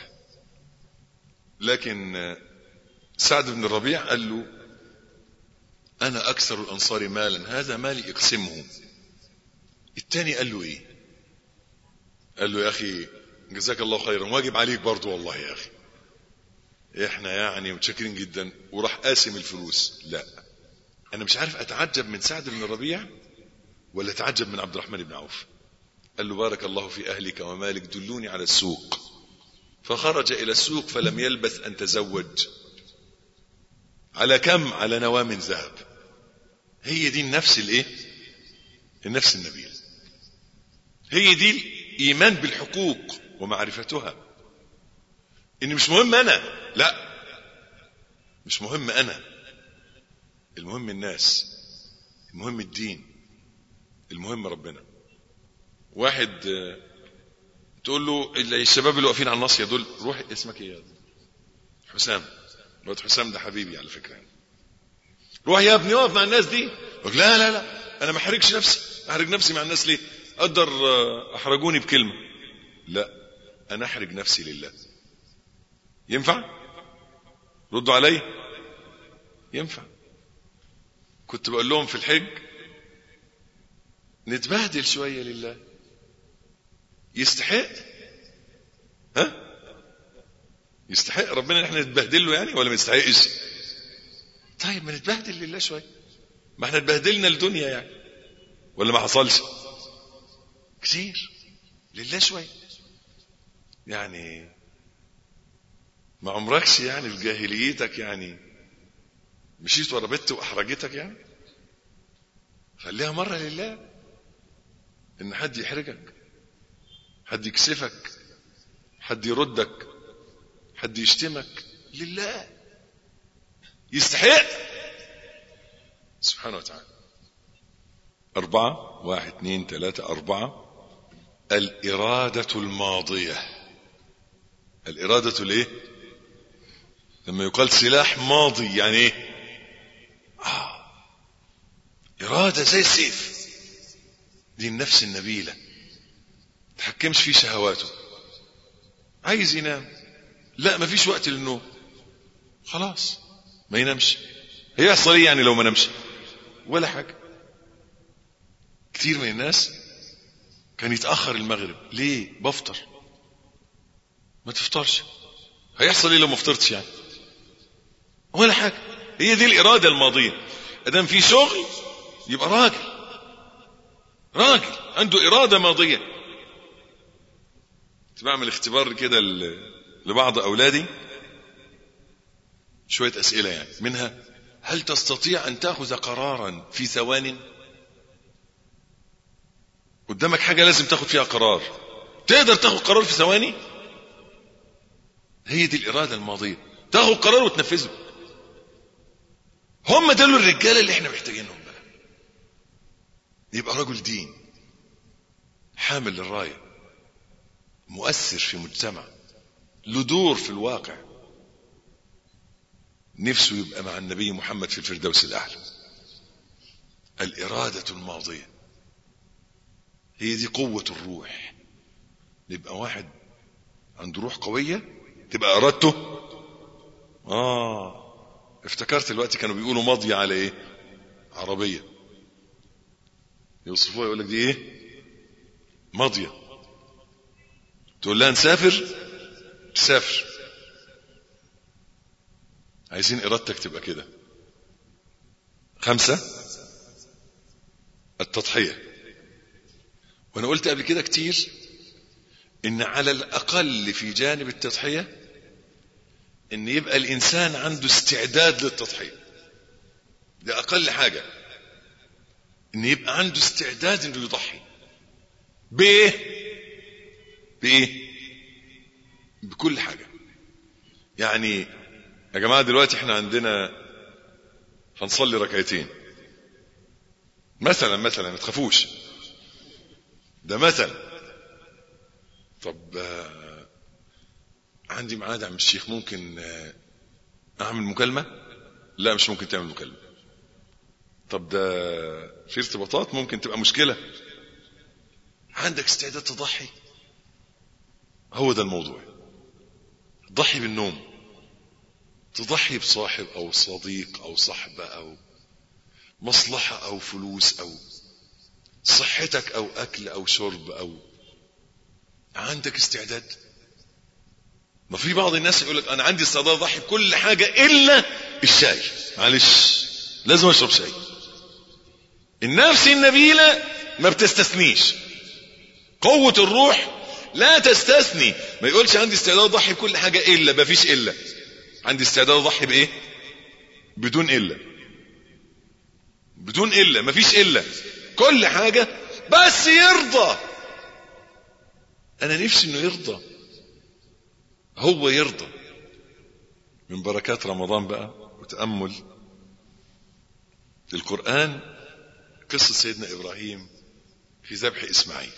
لكن سعد بن الربيع قال له انا اكثر الانصار مالا هذا مالي اقسمه التاني قال له ايه قال له يا اخي جزاك الله خيرا واجب عليك برضو والله يا اخي احنا يعني متشكرين جدا وراح قاسم الفلوس لا انا مش عارف اتعجب من سعد بن الربيع ولا اتعجب من عبد الرحمن بن عوف قال له بارك الله في اهلك ومالك دلوني على السوق فخرج الى السوق فلم يلبث ان تزوج على كم على نواه من ذهب هي دي النفس الايه النفس النبيل هي دي الايمان بالحقوق ومعرفتها ان مش مهم انا لا مش مهم انا المهم الناس المهم الدين المهم ربنا واحد تقول له الشباب اللي واقفين على الناصيه دول روح اسمك ايه حسام الواد حسام ده حبيبي على فكره يعني. روح يا ابني اقف مع الناس دي يقول لا لا لا انا ما احرجش نفسي احرج نفسي مع الناس ليه اقدر احرجوني بكلمه لا انا احرج نفسي لله ينفع ردوا علي ينفع كنت بقول لهم في الحج نتبهدل شويه لله يستحق ها يستحق ربنا ان احنا نتبهدل له يعني ولا ما يستحقش طيب ما نتبهدل لله شويه ما احنا اتبهدلنا الدنيا يعني ولا ما حصلش كتير لله شويه يعني ما عمركش يعني في جاهليتك يعني مشيت ورا بنت واحرجتك يعني خليها مره لله ان حد يحرجك حد يكسفك حد يردك حد يشتمك لله يستحق سبحانه وتعالى أربعة واحد اثنين ثلاثة أربعة الإرادة الماضية الإرادة الإيه لما يقال سلاح ماضي يعني إيه آه. إرادة زي السيف دي النفس النبيلة تحكمش في شهواته عايز ينام لا ما فيش وقت للنوم خلاص ما ينامش هيحصل ايه يعني لو ما نامش ولا حاجه كتير من الناس كان يتاخر المغرب ليه بفطر ما تفطرش هيحصل ايه لو ما فطرتش يعني ولا حاجه هي دي الاراده الماضيه ادام في شغل يبقى راجل راجل عنده اراده ماضيه كنت بعمل اختبار كده لبعض اولادي شويه اسئله يعني منها هل تستطيع ان تاخذ قرارا في ثوان قدامك حاجه لازم تاخذ فيها قرار تقدر تاخذ قرار في ثواني هي دي الاراده الماضيه تاخذ قرار وتنفذه هم دول الرجاله اللي احنا محتاجينهم بقى يبقى رجل دين حامل للرايه مؤثر في مجتمع له دور في الواقع نفسه يبقى مع النبي محمد في الفردوس الأعلى الإرادة الماضية هي دي قوة الروح يبقى واحد عنده روح قوية تبقى إرادته آه افتكرت الوقت كانوا بيقولوا ماضية على إيه عربية يوصفوها يقول لك دي إيه ماضية تقول لها نسافر تسافر عايزين ارادتك تبقى كده خمسة التضحية وانا قلت قبل كده كتير ان على الاقل في جانب التضحية ان يبقى الانسان عنده استعداد للتضحية ده اقل حاجة ان يبقى عنده استعداد انه يضحي بايه بايه بكل حاجة يعني يا جماعة دلوقتي احنا عندنا هنصلي ركعتين مثلا مثلا ما تخافوش ده مثل طب آه، عندي ميعاد عم الشيخ ممكن آه، اعمل مكالمه لا مش ممكن تعمل مكالمه طب ده في ارتباطات ممكن تبقى مشكله عندك استعداد تضحي هو ده الموضوع ضحي بالنوم تضحي بصاحب او صديق او صحبه او مصلحه او فلوس او صحتك او اكل او شرب او عندك استعداد ما في بعض الناس يقول لك انا عندي استعداد اضحي بكل حاجه الا الشاي معلش لازم اشرب شاي النفس النبيله ما بتستثنيش قوه الروح لا تستثني ما يقولش عندي استعداد اضحي بكل حاجه الا ما فيش الا عندي استعداد اضحي بايه بدون الا بدون الا ما فيش الا كل حاجه بس يرضى انا نفسي انه يرضى هو يرضى من بركات رمضان بقى وتامل القران قصه سيدنا ابراهيم في ذبح اسماعيل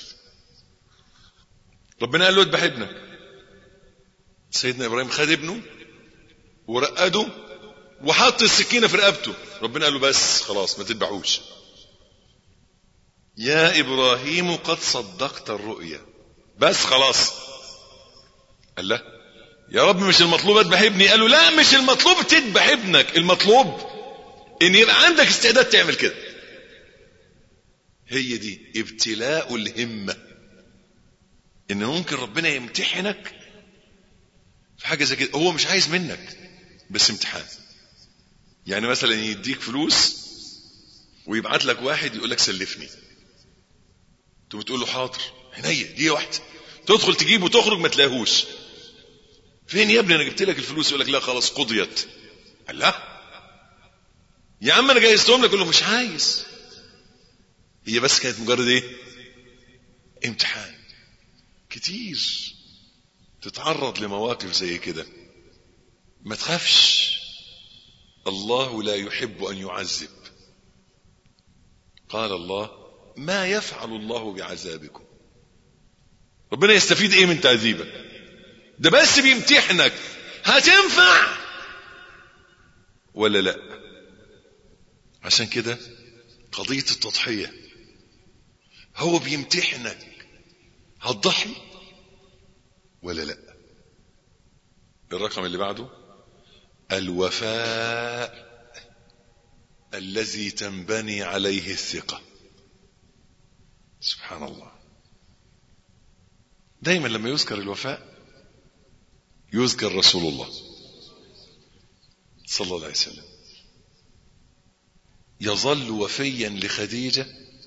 ربنا قال له اذبح ابنك سيدنا ابراهيم خد ابنه ورقده وحط السكينه في رقبته ربنا قال له بس خلاص ما تذبحوش يا ابراهيم قد صدقت الرؤيا بس خلاص قال له يا رب مش المطلوب اذبح ابني قال له لا مش المطلوب تذبح ابنك المطلوب ان يبقى عندك استعداد تعمل كده هي دي ابتلاء الهمه ان ممكن ربنا يمتحنك في حاجه زي كده هو مش عايز منك بس امتحان يعني مثلا يديك فلوس ويبعت لك واحد يقول لك سلفني تقوم تقول له حاضر عينيا دي واحده تدخل تجيبه وتخرج ما تلاقيهوش فين يا ابني انا جبت لك الفلوس يقول لك لا خلاص قضيت قال لا يا عم انا جهزتهم لك يقول له مش عايز هي بس كانت مجرد ايه امتحان كتير تتعرض لمواقف زي كده ما تخافش الله لا يحب ان يعذب قال الله ما يفعل الله بعذابكم ربنا يستفيد ايه من تعذيبك ده بس بيمتحنك هتنفع ولا لا عشان كده قضية التضحية هو بيمتحنك هتضحي ولا لا الرقم اللي بعده الوفاء الذي تنبني عليه الثقة سبحان الله دايما لما يذكر الوفاء يذكر رسول الله صلى الله عليه وسلم يظل وفيا لخديجة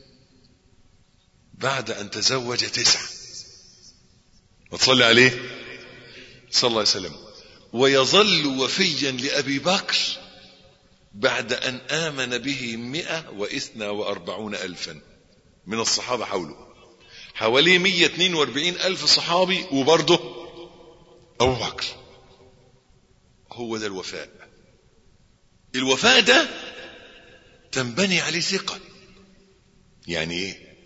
بعد أن تزوج تسعة وتصلي عليه صلى الله عليه وسلم ويظل وفيا لأبي بكر بعد أن آمن به مئة وإثنى وأربعون ألفا من الصحابة حوله حوالي 142 ألف صحابي وبرضه أبو بكر هو ده الوفاء الوفاء ده تنبني عليه ثقة يعني ايه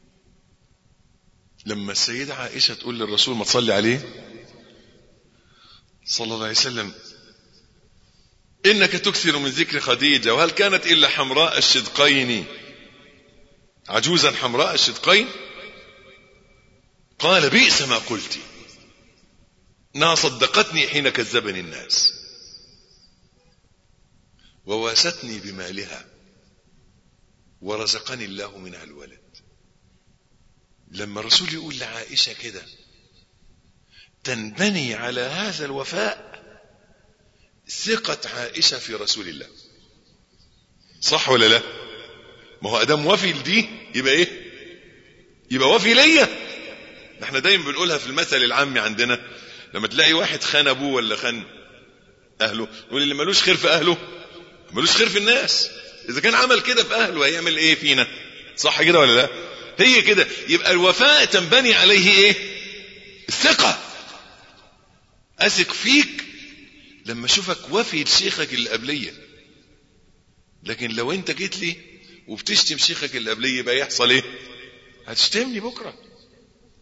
لما السيدة عائشة تقول للرسول ما تصلي عليه صلى الله عليه وسلم إنك تكثر من ذكر خديجة وهل كانت إلا حمراء الشدقين عجوزا حمراء الشدقين قال بئس ما قلت انها صدقتني حين كذبني الناس وواستني بمالها ورزقني الله منها الولد لما الرسول يقول لعائشة كده تنبني على هذا الوفاء ثقة عائشة في رسول الله صح ولا لا ما هو ادام وفي لدي يبقى ايه يبقى وفي ليا احنا دايما بنقولها في المثل العامي عندنا لما تلاقي واحد خان ابوه ولا خان اهله يقول اللي ملوش خير في اهله ملوش خير في الناس اذا كان عمل كده في اهله هيعمل ايه فينا صح كده ولا لا هي كده يبقى الوفاء تنبني عليه ايه الثقة اثق فيك لما اشوفك وفي لشيخك اللي قبليه لكن لو انت جيت لي وبتشتم شيخك اللي قبليه يبقى يحصل ايه هتشتمني بكره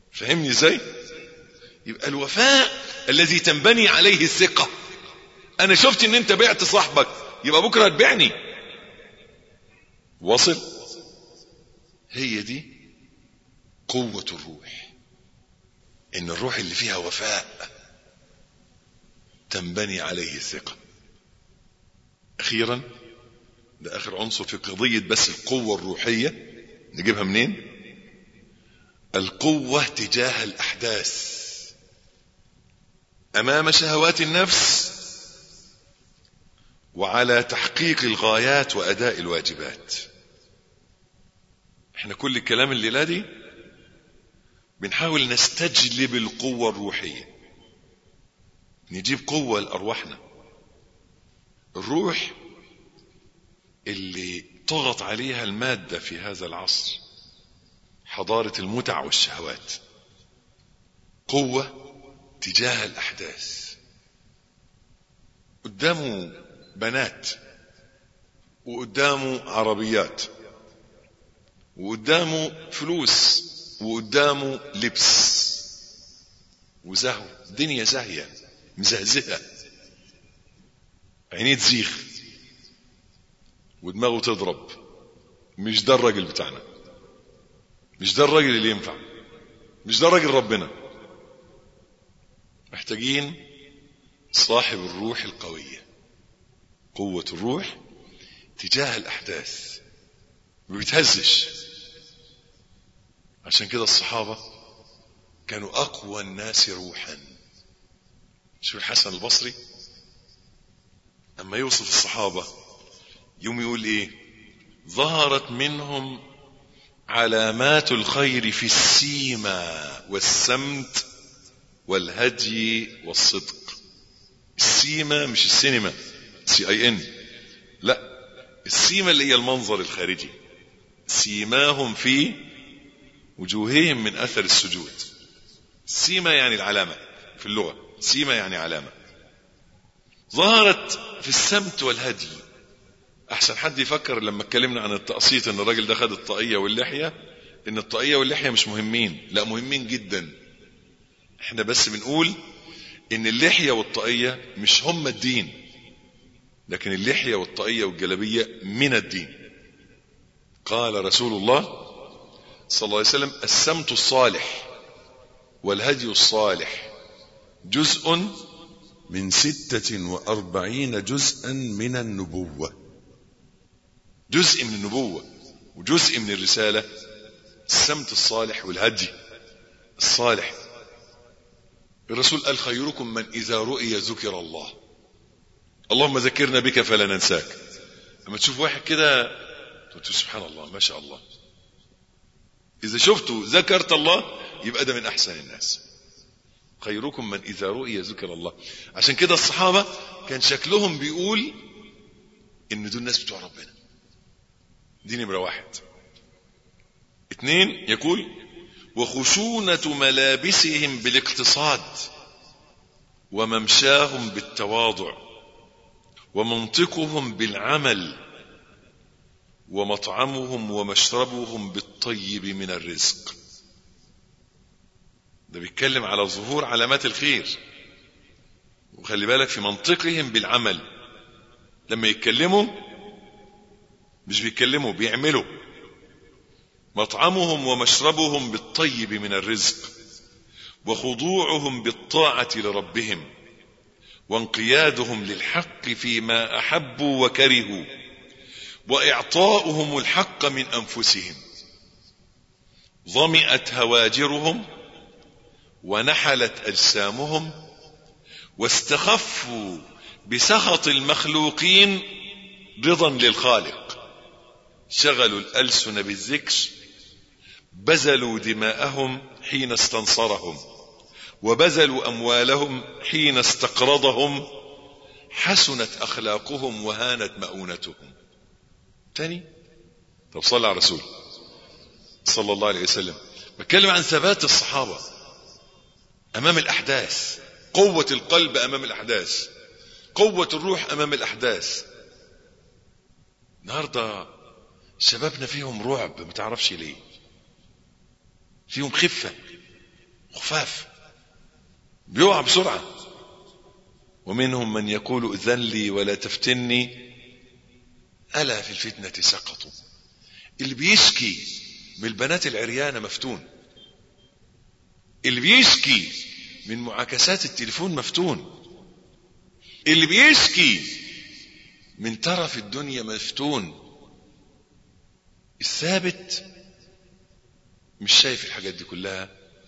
فهمني ازاي يبقى الوفاء الذي تنبني عليه الثقة انا شفت ان انت بعت صاحبك يبقى بكرة هتبيعني وصل هي دي قوة الروح ان الروح اللي فيها وفاء تنبني عليه الثقة اخيرا ده اخر عنصر في قضية بس القوة الروحية نجيبها منين القوة تجاه الاحداث امام شهوات النفس وعلى تحقيق الغايات واداء الواجبات احنا كل الكلام الليلة دي بنحاول نستجلب القوة الروحية نجيب قوة لأرواحنا الروح اللي طغت عليها المادة في هذا العصر حضارة المتع والشهوات قوة تجاه الأحداث قدامه بنات وقدامه عربيات وقدامه فلوس وقدامه لبس وزهو دنيا زاهية مزهزهة عينيه تزيغ ودماغه تضرب مش ده الراجل بتاعنا مش ده الراجل اللي ينفع مش ده راجل ربنا محتاجين صاحب الروح القوية قوة الروح تجاه الأحداث ما بيتهزش عشان كده الصحابة كانوا أقوى الناس روحا شو الحسن البصري أما يوصف الصحابة يوم يقول إيه ظهرت منهم علامات الخير في السيما والسمت والهدي والصدق السيما مش السينما سي اي ان لا السيما اللي هي المنظر الخارجي سيماهم في وجوههم من اثر السجود سيما يعني العلامه في اللغه سيما يعني علامه ظهرت في السمت والهدي احسن حد يفكر لما اتكلمنا عن التقسيط ان الراجل ده خد الطاقيه واللحيه ان الطاقيه واللحيه مش مهمين لا مهمين جدا احنا بس بنقول ان اللحيه والطاقيه مش هم الدين لكن اللحيه والطاقيه والجلبيه من الدين قال رسول الله صلى الله عليه وسلم السمت الصالح والهدي الصالح جزء من ستة وأربعين جزءا من النبوة جزء من النبوة وجزء من الرسالة السمت الصالح والهدي الصالح الرسول قال خيركم من إذا رؤي ذكر الله اللهم ذكرنا بك فلا ننساك لما تشوف واحد كده تقول سبحان الله ما شاء الله إذا شفته ذكرت الله يبقى ده من أحسن الناس خيركم من إذا رؤي ذكر الله عشان كده الصحابة كان شكلهم بيقول إن دول الناس بتوع ربنا دي نمرة واحد اثنين يقول وخشونة ملابسهم بالاقتصاد وممشاهم بالتواضع ومنطقهم بالعمل ومطعمهم ومشربهم بالطيب من الرزق ده بيتكلم على ظهور علامات الخير وخلي بالك في منطقهم بالعمل لما يتكلموا مش بيتكلموا بيعملوا مطعمهم ومشربهم بالطيب من الرزق وخضوعهم بالطاعة لربهم وانقيادهم للحق فيما أحبوا وكرهوا وإعطاؤهم الحق من أنفسهم ظمئت هواجرهم ونحلت أجسامهم واستخفوا بسخط المخلوقين رضا للخالق شغلوا الألسن بالذكر بذلوا دماءهم حين استنصرهم وبذلوا أموالهم حين استقرضهم حسنت أخلاقهم وهانت مؤونتهم تاني طب صلى على رسول صلى الله عليه وسلم بتكلم عن ثبات الصحابة أمام الأحداث قوة القلب أمام الأحداث قوة الروح أمام الأحداث النهاردة شبابنا فيهم رعب ما تعرفش ليه فيهم خفة خفاف بيقع بسرعة ومنهم من يقول اذن لي ولا تفتني ألا في الفتنة سقطوا اللي بيشكي من البنات العريانة مفتون اللي بيشكي من معاكسات التليفون مفتون اللي بيشكي من ترف الدنيا مفتون الثابت مش شايف الحاجات دي كلها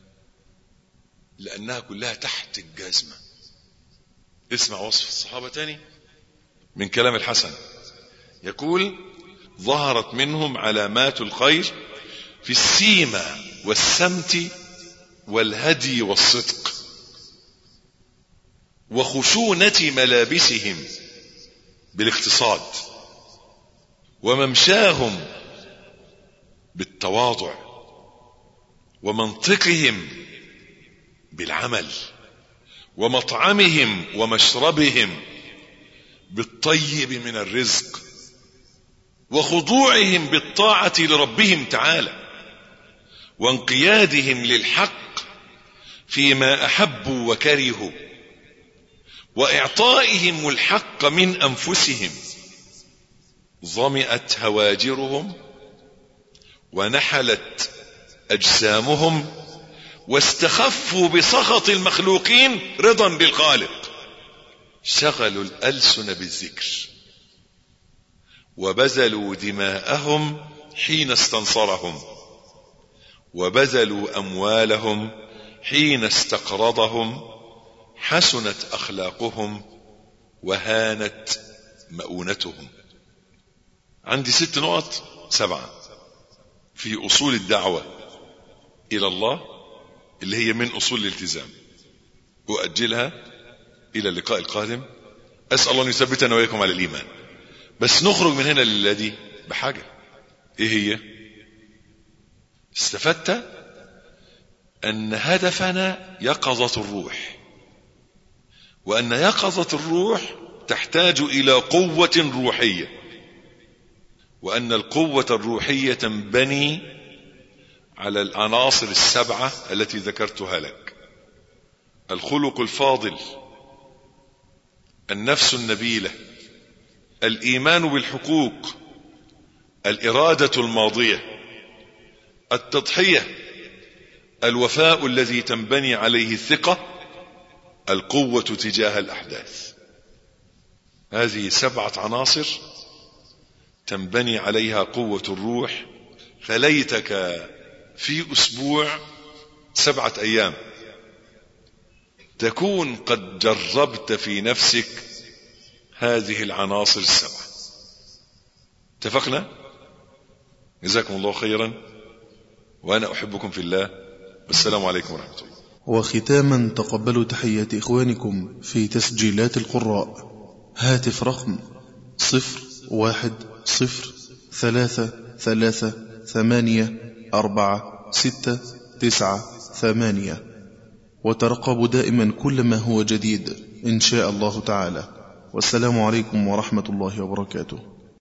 لأنها كلها تحت الجزمة اسمع وصف الصحابة تاني من كلام الحسن يقول ظهرت منهم علامات الخير في السيمة والسمت والهدي والصدق وخشونة ملابسهم بالاقتصاد وممشاهم بالتواضع ومنطقهم بالعمل ومطعمهم ومشربهم بالطيب من الرزق وخضوعهم بالطاعة لربهم تعالى وانقيادهم للحق فيما أحبوا وكرهوا وإعطائهم الحق من أنفسهم ظمئت هواجرهم ونحلت أجسامهم واستخفوا بسخط المخلوقين رضا بالخالق شغلوا الألسن بالذكر وبذلوا دماءهم حين استنصرهم وبذلوا أموالهم حين استقرضهم حسنت أخلاقهم وهانت مؤونتهم عندي ست نقط سبعة في أصول الدعوة إلى الله اللي هي من أصول الالتزام أؤجلها إلى اللقاء القادم أسأل الله أن يثبتنا وإياكم على الإيمان بس نخرج من هنا للذي بحاجة إيه هي استفدت أن هدفنا يقظة الروح وأن يقظة الروح تحتاج إلى قوة روحية وأن القوة الروحية تنبني على العناصر السبعة التي ذكرتها لك الخلق الفاضل النفس النبيلة الإيمان بالحقوق الإرادة الماضية التضحية الوفاء الذي تنبني عليه الثقة القوة تجاه الأحداث هذه سبعة عناصر تنبني عليها قوة الروح فليتك في أسبوع سبعة أيام تكون قد جربت في نفسك هذه العناصر السبعة اتفقنا جزاكم الله خيرا وأنا أحبكم في الله والسلام عليكم ورحمة الله وختاما تقبلوا تحيات إخوانكم في تسجيلات القراء هاتف رقم صفر واحد صفر ثلاثة ثلاثة ثمانية أربعة ستة تسعة ثمانية وترقبوا دائما كل ما هو جديد إن شاء الله تعالى والسلام عليكم ورحمة الله وبركاته